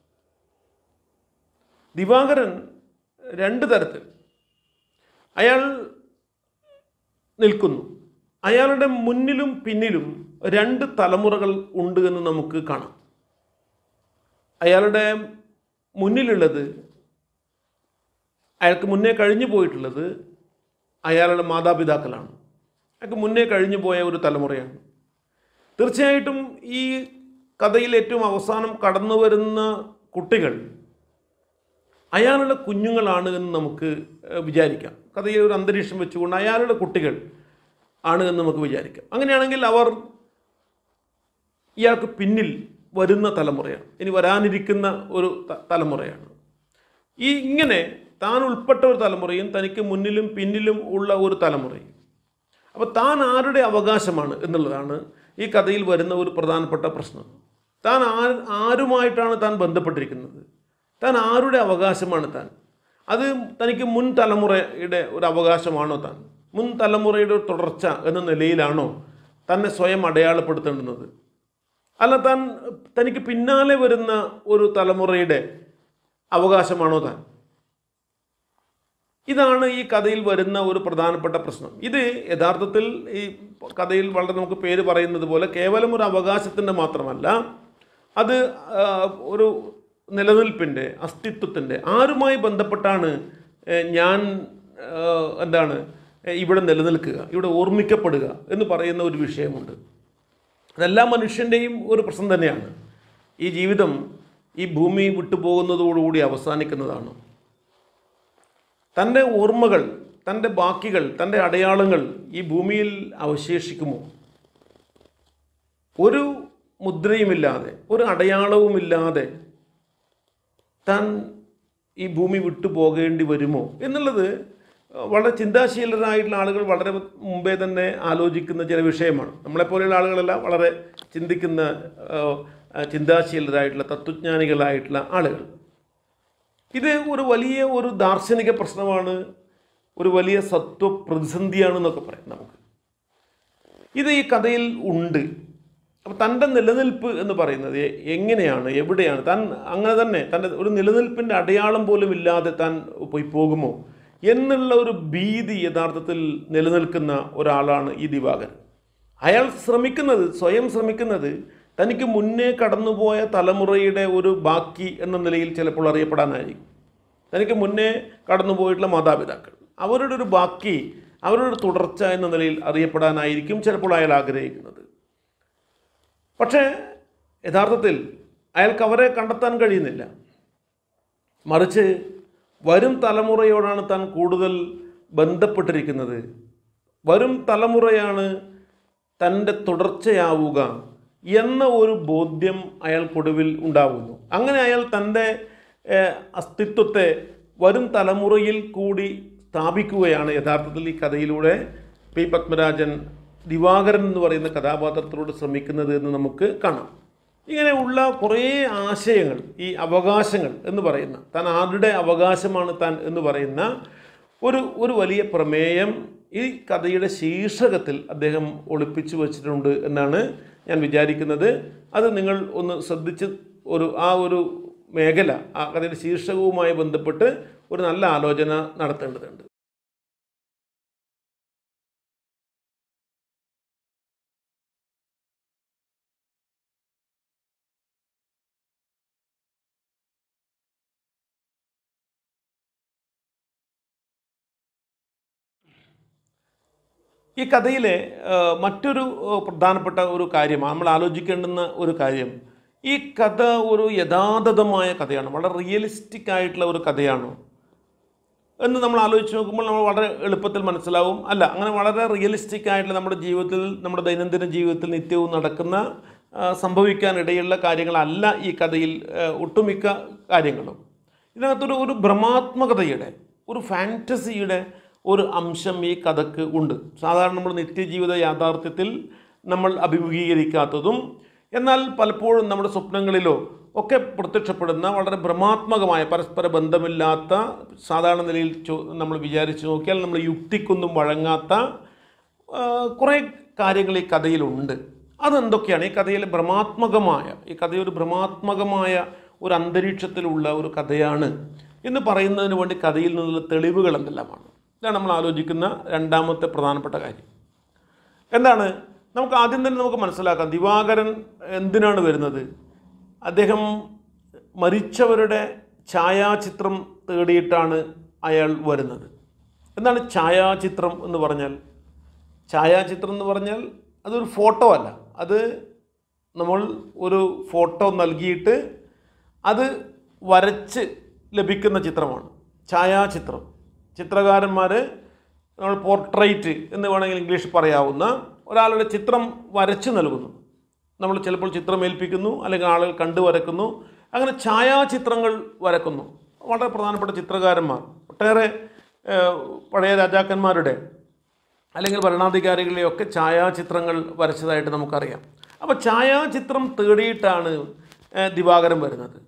ദിവാകരൻ രണ്ട് തരത്തിൽ അയാൾ നിൽക്കുന്നു അയാളുടെ മുന്നിലും പിന്നിലും രണ്ട് തലമുറകൾ ഉണ്ട് എന്ന് നമുക്ക് കാണാം അയാളുടെ മുന്നിലുള്ളത് അയാൾക്ക് മുന്നേ കഴിഞ്ഞു പോയിട്ടുള്ളത് അയാളുടെ മാതാപിതാക്കളാണ് അയാൾക്ക് മുന്നേ കഴിഞ്ഞു പോയ ഒരു തലമുറയാണ് തീർച്ചയായിട്ടും ഈ കഥയിൽ ഏറ്റവും അവസാനം കടന്നു വരുന്ന കുട്ടികൾ അയാളുടെ കുഞ്ഞുങ്ങളാണ് എന്ന് നമുക്ക് ഏഹ്, വിചാരിക്കാം കഥയിൽ ഒരു അന്തരീക്ഷം വെച്ചുകൊണ്ട് അയാളുടെ കുട്ടികൾ ആണ് എന്ന് നമുക്ക് വിചാരിക്കാം അങ്ങനെയാണെങ്കിൽ അവർ ഇയാൾക്ക് പിന്നിൽ വരുന്ന തലമുറയാണ് ഇനി വരാനിരിക്കുന്ന ഒരു ത- തലമുറയാണ് ഈ ഇങ്ങനെ താൻ ഉൾപ്പെട്ട ഒരു തലമുറയും തനിക്ക് മുന്നിലും പിന്നിലും ഉള്ള ഒരു തലമുറയും അപ്പോൾ താൻ ആരുടെ അവകാശമാണ് എന്നുള്ളതാണ് ഈ കഥയിൽ വരുന്ന ഒരു പ്രധാനപ്പെട്ട പ്രശ്നം താൻ ആ ആരുമായിട്ടാണ് താൻ ബന്ധപ്പെട്ടിരിക്കുന്നത് താൻ ആരുടെ അവകാശമാണ് താൻ അത് തനിക്ക് മുൻ തലമുറയുടെ ഒരു അവകാശമാണോ താൻ മുൻ തലമുറയുടെ ഒരു തുടർച്ച എന്ന നിലയിലാണോ തന്നെ സ്വയം അടയാളപ്പെടുത്തേണ്ടുന്നത് അല്ല താൻ തനിക്ക് പിന്നാലെ വരുന്ന ഒരു തലമുറയുടെ അവകാശമാണോ താൻ ഇതാണ് ഈ കഥയിൽ വരുന്ന ഒരു പ്രധാനപ്പെട്ട പ്രശ്നം ഇത് യഥാർത്ഥത്തിൽ ഈ കഥയിൽ വളരെ നമുക്ക് പേര് പറയുന്നത് പോലെ കേവലം ഒരു അവകാശത്തിൻ്റെ മാത്രമല്ല അത് ആ, ഒരു നിലനിൽപ്പിൻ്റെ അസ്തിത്വത്തിൻ്റെ ആരുമായി ബന്ധപ്പെട്ടാണ് ഏ, ഞാൻ ആ, എന്താണ് ഏ, ഇവിടെ നിലനിൽക്കുക ഇവിടെ ഓർമ്മിക്കപ്പെടുക എന്ന് പറയുന്ന ഒരു വിഷയമുണ്ട് അതെല്ലാ മനുഷ്യൻ്റെയും ഒരു പ്രശ്നം തന്നെയാണ് ഈ ജീവിതം ഈ ഭൂമി വിട്ടുപോകുന്നതോടുകൂടി അവസാനിക്കുന്നതാണ് തൻ്റെ ഓർമ്മകൾ തൻ്റെ ബാക്കികൾ തൻ്റെ അടയാളങ്ങൾ ഈ ഭൂമിയിൽ അവശേഷിക്കുമോ ഒരു മുദ്രയുമില്ലാതെ ഒരു അടയാളവുമില്ലാതെ താൻ ഈ ഭൂമി വിട്ടു പോകേണ്ടി വരുമോ എന്നുള്ളത് വളരെ ചിന്താശീലരായിട്ടുള്ള ആളുകൾ വളരെ മുമ്പേ തന്നെ ആലോചിക്കുന്ന ചില വിഷയമാണ് നമ്മളെപ്പോലെയുള്ള ആളുകളല്ല വളരെ ചിന്തിക്കുന്ന ആ, ആ, ചിന്താശീലരായിട്ടുള്ള തത്വജ്ഞാനികളായിട്ടുള്ള ആളുകൾ ഇത് ഒരു വലിയ ഒരു ദാർശനിക പ്രശ്നമാണ് ഒരു വലിയ സത്വ പ്രതിസന്ധിയാണെന്നൊക്കെ പറയാം നമുക്ക് ഇത് ഈ കഥയിൽ ഉണ്ട് അപ്പോൾ തൻ്റെ നിലനിൽപ്പ് എന്ന് പറയുന്നത് എ- എങ്ങനെയാണ് എവിടെയാണ് താൻ അങ്ങനെ തന്നെ തൻ്റെ ഒരു നിലനിൽപ്പിൻ്റെ അടയാളം പോലും ഇല്ലാതെ താൻ പോയി പോകുമോ എന്നുള്ള ഒരു ഭീതി യഥാർത്ഥത്തിൽ നിലനിൽക്കുന്ന ഒരാളാണ് ഈ ദിവാകരൻ അയാൾ ശ്രമിക്കുന്നത് സ്വയം ശ്രമിക്കുന്നത് തനിക്ക് മുന്നേ കടന്നുപോയ തലമുറയുടെ ഒരു ബാക്കി എന്ന നിലയിൽ ചിലപ്പോൾ അറിയപ്പെടാനായിരിക്കും തനിക്ക് മുന്നേ കടന്നുപോയിട്ടുള്ള മാതാപിതാക്കൾ അവരുടെ ഒരു ബാക്കി അവരുടെ ഒരു തുടർച്ച എന്ന നിലയിൽ അറിയപ്പെടാനായിരിക്കും ചിലപ്പോൾ അയാൾ ആഗ്രഹിക്കുന്നത് പക്ഷേ യഥാർത്ഥത്തിൽ അയാൾക്ക് അവരെ കണ്ടെത്താൻ കഴിയുന്നില്ല മറിച്ച് വരും തലമുറയോടാണ് താൻ കൂടുതൽ ബന്ധപ്പെട്ടിരിക്കുന്നത് വരും തലമുറയാണ് തൻ്റെ തുടർച്ചയാവുക എന്ന ഒരു ബോധ്യം അയാൾക്കൊടുവിൽ ഉണ്ടാകുന്നു അങ്ങനെ അയാൾ തൻ്റെ ഏഹ്, അസ്തിത്വത്തെ വരും തലമുറയിൽ കൂടി സ്ഥാപിക്കുകയാണ് യഥാർത്ഥത്തിൽ ഈ കഥയിലൂടെ പി പത്മരാജൻ ദിവാകരൻ എന്ന് പറയുന്ന കഥാപാത്രത്തിലൂടെ ശ്രമിക്കുന്നത് എന്ന് നമുക്ക് കാണാം ഇങ്ങനെയുള്ള കുറേ ആശയങ്ങൾ ഈ അവകാശങ്ങൾ എന്ന് പറയുന്ന താൻ ആരുടെ അവകാശമാണ് താൻ എന്ന് പറയുന്ന ഒരു ഒരു വലിയ പ്രമേയം ഈ കഥയുടെ ശീർഷകത്തിൽ അദ്ദേഹം ഒളിപ്പിച്ചു വച്ചിട്ടുണ്ട് എന്നാണ് ഞാൻ വിചാരിക്കുന്നത് അത് നിങ്ങൾ ഒന്ന് ശ്രദ്ധിച്ച് ഒരു ആ ഒരു മേഖല ആ കഥയുടെ ശീർഷകവുമായി ബന്ധപ്പെട്ട് ഒരു നല്ല ആലോചന നടത്തേണ്ടതുണ്ട് ഈ കഥയിലെ ആ, മറ്റൊരു ആ, പ്രധാനപ്പെട്ട ഒരു കാര്യമാണ് നമ്മൾ ആലോചിക്കേണ്ടുന്ന ഒരു കാര്യം ഈ കഥ ഒരു യഥാതഥമായ കഥയാണ് വളരെ റിയലിസ്റ്റിക് ആയിട്ടുള്ള ഒരു കഥയാണ് എന്ന് നമ്മൾ ആലോചിച്ച് നോക്കുമ്പോൾ നമ്മൾ വളരെ എളുപ്പത്തിൽ മനസ്സിലാവും അല്ല അങ്ങനെ വളരെ റിയലിസ്റ്റിക് ആയിട്ടുള്ള നമ്മുടെ ജീവിതത്തിൽ നമ്മുടെ ദൈനംദിന ജീവിതത്തിൽ നിത്യവും നടക്കുന്ന ആ, സംഭവിക്കാനിടയുള്ള കാര്യങ്ങളല്ല ഈ കഥയിൽ ആ, ഒട്ടുമിക്ക കാര്യങ്ങളും ഇതിനകത്തൊരു ഒരു ഭ്രമാത്മകതയുടെ ഒരു ഫാൻറ്റസിയുടെ ഒരു അംശം ഈ കഥക്ക് ഉണ്ട് സാധാരണ നമ്മൾ നിത്യജീവിത യാഥാർത്ഥ്യത്തിൽ നമ്മൾ അഭിമുഖീകരിക്കാത്തതും എന്നാൽ പലപ്പോഴും നമ്മുടെ സ്വപ്നങ്ങളിലോ ഒക്കെ പ്രത്യക്ഷപ്പെടുന്ന വളരെ ഭ്രമാത്മകമായ പരസ്പര ബന്ധമില്ലാത്ത സാധാരണ നിലയിൽ ചോ- നമ്മൾ വിചാരിച്ചു നോക്കിയാൽ നമ്മൾ യുക്തിക്കൊന്നും വഴങ്ങാത്ത ആ, കുറേ കാര്യങ്ങൾ ഈ കഥയിലുണ്ട് അതെന്തൊക്കെയാണ് ഈ കഥയിലെ ഭ്രമാത്മകമായ ഈ കഥയൊരു ഭ്രമാത്മകമായ ഒരു അന്തരീക്ഷത്തിലുള്ള ഒരു കഥയാണ് എന്ന് പറയുന്നതിന് വേണ്ടി കഥയിൽ നിന്നുള്ള തെളിവുകൾ എന്തെല്ലാമാണ് ഇതാണ് നമ്മൾ ആലോചിക്കുന്ന രണ്ടാമത്തെ പ്രധാനപ്പെട്ട കാര്യം എന്താണ് നമുക്ക് ആദ്യം തന്നെ നമുക്ക് മനസ്സിലാക്കാം ദിവാകരൻ എന്തിനാണ് വരുന്നത് അദ്ദേഹം മരിച്ചവരുടെ ഛായാചിത്രം തേടിയിട്ടാണ് അയാൾ വരുന്നത് എന്താണ് ഛായാചിത്രം എന്ന് പറഞ്ഞാൽ ഛായാചിത്രം എന്ന് പറഞ്ഞാൽ അതൊരു ഫോട്ടോ അല്ല അത് നമ്മൾ ഒരു ഫോട്ടോ നൽകിയിട്ട് അത് വരച്ച് ലഭിക്കുന്ന ചിത്രമാണ് ഛായാചിത്രം ചിത്രകാരന്മാർ നമ്മൾ പോർട്രേറ്റ് എന്ന് വേണമെങ്കിൽ ഇംഗ്ലീഷ് പറയാവുന്ന ഒരാളുടെ ചിത്രം വരച്ച് നൽകുന്നു നമ്മൾ ചിലപ്പോൾ ചിത്രം ഏൽപ്പിക്കുന്നു അല്ലെങ്കിൽ ആളുകൾ കണ്ടു വരക്കുന്നു അങ്ങനെ ഛായാചിത്രങ്ങൾ വരക്കുന്നു വളരെ പ്രധാനപ്പെട്ട ചിത്രകാരന്മാർ ഒട്ടേറെ ഏഹ്, പഴയ രാജാക്കന്മാരുടെ അല്ലെങ്കിൽ ഭരണാധികാരികളെയൊക്കെ ഛായാചിത്രങ്ങൾ വരച്ചതായിട്ട് നമുക്കറിയാം അപ്പോൾ ഛായാചിത്രം തേടിയിട്ടാണ് ഏഹ്, ദിവാകരൻ വരുന്നത്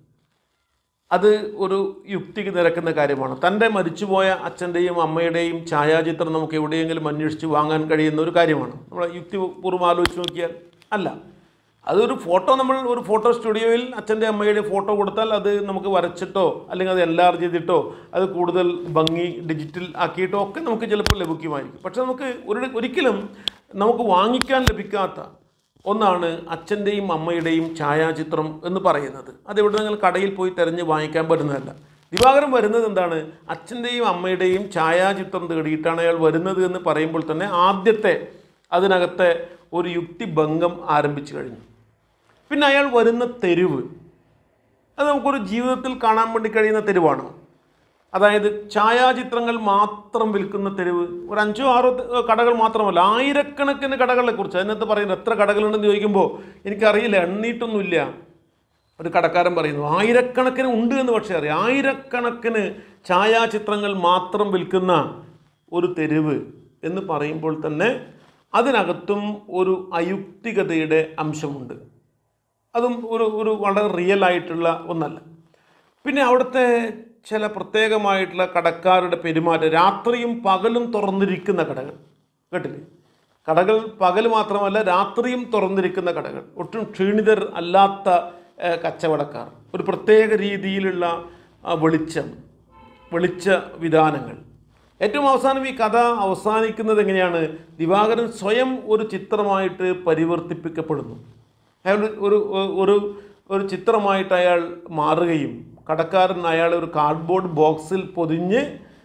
അത് ഒരു യുക്തിക്ക് നിരക്കുന്ന കാര്യമാണ് തൻ്റെ മരിച്ചുപോയ അച്ഛൻ്റെയും അമ്മയുടെയും ഛായാചിത്രം നമുക്ക് എവിടെയെങ്കിലും അന്വേഷിച്ച് വാങ്ങാൻ കഴിയുന്ന ഒരു കാര്യമാണ് നമ്മൾ യുക്തിപൂർവ്വം ആലോചിച്ച് നോക്കിയാൽ അല്ല അതൊരു ഫോട്ടോ നമ്മൾ ഒരു ഫോട്ടോ സ്റ്റുഡിയോയിൽ അച്ഛൻ്റെ അമ്മയുടെ ഫോട്ടോ കൊടുത്താൽ അത് നമുക്ക് വരച്ചിട്ടോ അല്ലെങ്കിൽ അത് എൻലാർജ് ചെയ്തിട്ടോ അത് കൂടുതൽ ഭംഗി ഡിജിറ്റൽ ആക്കിയിട്ടോ ഒക്കെ നമുക്ക് ചിലപ്പോൾ ലഭിക്കുമായിരിക്കും പക്ഷെ നമുക്ക് ഒരു ഒരിക്കലും നമുക്ക് വാങ്ങിക്കാൻ ലഭിക്കാത്ത ഒന്നാണ് അച്ഛൻ്റെയും അമ്മയുടെയും ഛായാചിത്രം എന്ന് പറയുന്നത് അതെവിടെ നിങ്ങൾ കടയിൽ പോയി തിരഞ്ഞ് വാങ്ങിക്കാൻ പറ്റുന്നതല്ല ദിവാകരൻ വരുന്നത് എന്താണ് അച്ഛൻ്റെയും അമ്മയുടെയും ഛായാചിത്രം തേടിയിട്ടാണ് അയാൾ വരുന്നത് എന്ന് പറയുമ്പോൾ തന്നെ ആദ്യത്തെ അതിനകത്തെ ഒരു യുക്തിഭംഗം ആരംഭിച്ചു കഴിഞ്ഞു പിന്നെ അയാൾ വരുന്ന തെരുവ് അത് നമുക്കൊരു ജീവിതത്തിൽ കാണാൻ വേണ്ടി കഴിയുന്ന തെരുവാണ് അതായത് ഛായാചിത്രങ്ങൾ മാത്രം വിൽക്കുന്ന തെരുവ് ഒരു അഞ്ചോ ആറോ ത- കടകൾ മാത്രമല്ല ആയിരക്കണക്കിന് കടകളെ കുറിച്ച് അതിനകത്ത് പറയുന്നത് എത്ര കടകളുണ്ടെന്ന് ചോദിക്കുമ്പോൾ എനിക്കറിയില്ല എണ്ണീട്ടൊന്നുമില്ല ഒരു കടക്കാരൻ പറയുന്നു ആയിരക്കണക്കിന് ഉണ്ട് എന്ന് പക്ഷേ അറിയാം ആയിരക്കണക്കിന് ഛായാചിത്രങ്ങൾ മാത്രം വിൽക്കുന്ന ഒരു തെരുവ് എന്ന് പറയുമ്പോൾ തന്നെ അതിനകത്തും ഒരു അയുക്തികതയുടെ അംശമുണ്ട് അതും ഒരു ഒരു വളരെ റിയൽ ആയിട്ടുള്ള ഒന്നല്ല പിന്നെ അവിടുത്തെ ചില പ്രത്യേകമായിട്ടുള്ള കടക്കാരുടെ പെരുമാറ്റം രാത്രിയും പകലും തുറന്നിരിക്കുന്ന കടകൾ കേട്ടില്ലേ കടകൾ പകൽ മാത്രമല്ല രാത്രിയും തുറന്നിരിക്കുന്ന കടകൾ ഒട്ടും ക്ഷീണിതർ അല്ലാത്ത ഏഹ്, കച്ചവടക്കാർ ഒരു പ്രത്യേക രീതിയിലുള്ള ആ, വെളിച്ചം വെളിച്ച വിധാനങ്ങൾ ഏറ്റവും അവസാനം ഈ കഥ അവസാനിക്കുന്നത് എങ്ങനെയാണ് ദിവാകരൻ സ്വയം ഒരു ചിത്രമായിട്ട് പരിവർത്തിപ്പിക്കപ്പെടുന്നു അയാൾ ഒരു ഒരു ഒരു ചിത്രമായിട്ട് അയാൾ മാറുകയും കടക്കാരൻ അയാളെ ഒരു കാർഡ്ബോർഡ് ബോക്സിൽ പൊതിഞ്ഞ്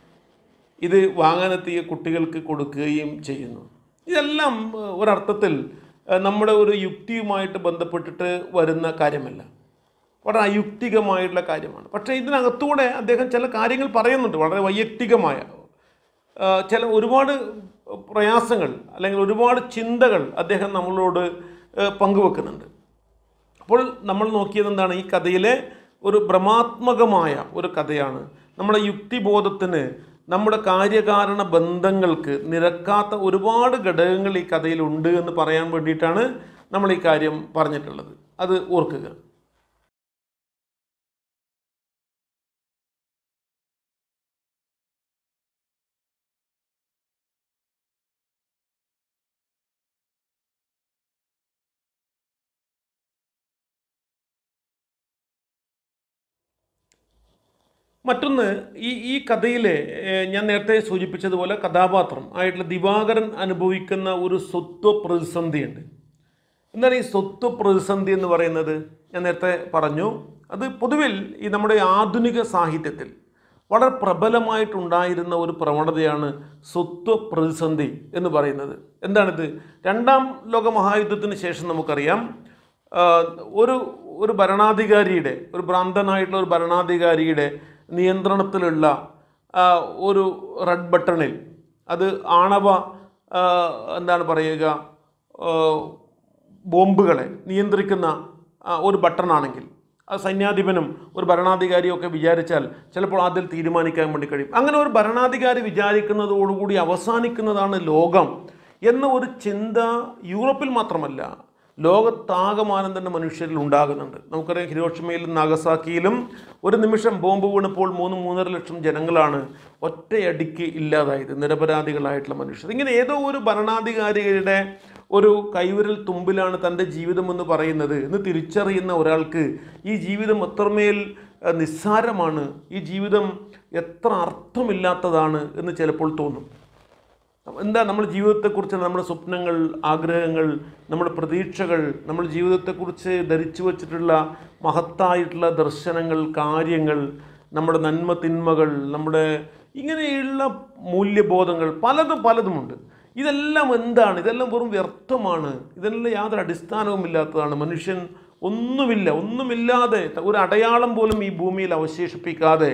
ഇത് വാങ്ങാനെത്തിയ കുട്ടികൾക്ക് കൊടുക്കുകയും ചെയ്യുന്നു ഇതെല്ലാം ഏഹ്, ഒരർത്ഥത്തിൽ ഏഹ്, നമ്മുടെ ഒരു യുക്തിയുമായിട്ട് ബന്ധപ്പെട്ടിട്ട് വരുന്ന കാര്യമല്ല വളരെ അയുക്തികമായിട്ടുള്ള കാര്യമാണ് പക്ഷേ ഇതിനകത്തൂടെ അദ്ദേഹം ചില കാര്യങ്ങൾ പറയുന്നുണ്ട് വളരെ വൈയക്തികമായ ആ, ചില ഒരുപാട് പ്രയാസങ്ങൾ അല്ലെങ്കിൽ ഒരുപാട് ചിന്തകൾ അദ്ദേഹം നമ്മളോട് ആ, പങ്കുവെക്കുന്നുണ്ട് അപ്പോൾ നമ്മൾ നോക്കിയത് എന്താണ് ഈ കഥയിലെ ഒരു ഭ്രമാത്മകമായ ഒരു കഥയാണ് നമ്മുടെ യുക്തിബോധത്തിന് നമ്മുടെ കാര്യകാരണ ബന്ധങ്ങൾക്ക് നിരക്കാത്ത ഒരുപാട് ഘടകങ്ങൾ ഈ കഥയിലുണ്ട് എന്ന് പറയാൻ വേണ്ടിയിട്ടാണ് നമ്മൾ ഈ കാര്യം പറഞ്ഞിട്ടുള്ളത് അത് ഓർക്കുക മറ്റൊന്ന് ഈ ഈ കഥയിലെ ഏഹ്, ഞാൻ നേരത്തെ സൂചിപ്പിച്ചതുപോലെ കഥാപാത്രം ആയിട്ടുള്ള ദിവാകരൻ അനുഭവിക്കുന്ന ഒരു സ്വത്വ പ്രതിസന്ധിയുണ്ട് എന്താണ് ഈ സ്വത്വ പ്രതിസന്ധി എന്ന് പറയുന്നത് ഞാൻ നേരത്തെ പറഞ്ഞു അത് പൊതുവിൽ ഈ നമ്മുടെ ആധുനിക സാഹിത്യത്തിൽ വളരെ പ്രബലമായിട്ടുണ്ടായിരുന്ന ഒരു പ്രവണതയാണ് സ്വത്വ പ്രതിസന്ധി എന്ന് പറയുന്നത് എന്താണിത് രണ്ടാം ലോക മഹായുദ്ധത്തിന് ശേഷം നമുക്കറിയാം ആ, ഒരു ഒരു ഭരണാധികാരിയുടെ ഒരു ഭ്രാന്തനായിട്ടുള്ള ഒരു ഭരണാധികാരിയുടെ നിയന്ത്രണത്തിലുള്ള ആ, ഒരു റെഡ് ബട്ടണിൽ അത് ആണവ ആ, എന്താണ് പറയുക ആ, ബോംബുകളെ നിയന്ത്രിക്കുന്ന ആ, ഒരു ബട്ടണാണെങ്കിൽ ആ സൈന്യാധിപനും ഒരു ഭരണാധികാരിയും ഒക്കെ വിചാരിച്ചാൽ ചിലപ്പോൾ അതിൽ തീരുമാനിക്കാൻ വേണ്ടി കഴിയും അങ്ങനെ ഒരു ഭരണാധികാരി വിചാരിക്കുന്നതോടുകൂടി അവസാനിക്കുന്നതാണ് ലോകം എന്ന ഒരു ചിന്ത യൂറോപ്പിൽ മാത്രമല്ല ലോകത്താകമാനം തന്നെ മനുഷ്യരിൽ ഉണ്ടാകുന്നുണ്ട് നമുക്കറിയാം ഹിരോഷിമയിലും നാഗസാക്കിയിലും ഒരു നിമിഷം ബോംബ് വീണപ്പോൾ മൂന്ന് മൂന്നര ലക്ഷം ജനങ്ങളാണ് ഒറ്റയടിക്ക് ഇല്ലാതായത് നിരപരാധികളായിട്ടുള്ള മനുഷ്യർ ഇങ്ങനെ ഏതോ ഒരു ഭരണാധികാരിയുടെ ഒരു കൈവിരൽ തുമ്പിലാണ് തൻ്റെ ജീവിതം എന്ന് പറയുന്നത് എന്ന് തിരിച്ചറിയുന്ന ഒരാൾക്ക് ഈ ജീവിതം എത്രമേൽ അഹ്, നിസ്സാരമാണ് ഈ ജീവിതം എത്ര അർത്ഥമില്ലാത്തതാണ് എന്ന് ചിലപ്പോൾ തോന്നും എന്താ നമ്മുടെ ജീവിതത്തെക്കുറിച്ച് നമ്മുടെ സ്വപ്നങ്ങൾ ആഗ്രഹങ്ങൾ നമ്മുടെ പ്രതീക്ഷകൾ നമ്മുടെ ജീവിതത്തെക്കുറിച്ച് ധരിച്ചു വച്ചിട്ടുള്ള മഹത്തായിട്ടുള്ള ദർശനങ്ങൾ കാര്യങ്ങൾ നമ്മുടെ നന്മ തിന്മകൾ നമ്മുടെ ഇങ്ങനെയുള്ള മൂല്യബോധങ്ങൾ പലതും പലതുമുണ്ട് ഇതെല്ലാം എന്താണ് ഇതെല്ലാം വെറും വ്യർത്ഥമാണ് ഇതെല്ലാം യാതൊരു അടിസ്ഥാനവുമില്ലാത്തതാണ് മനുഷ്യൻ ഒന്നുമില്ല ഒന്നുമില്ലാതെ ഒരു അടയാളം പോലും ഈ ഭൂമിയിൽ അവശേഷിപ്പിക്കാതെ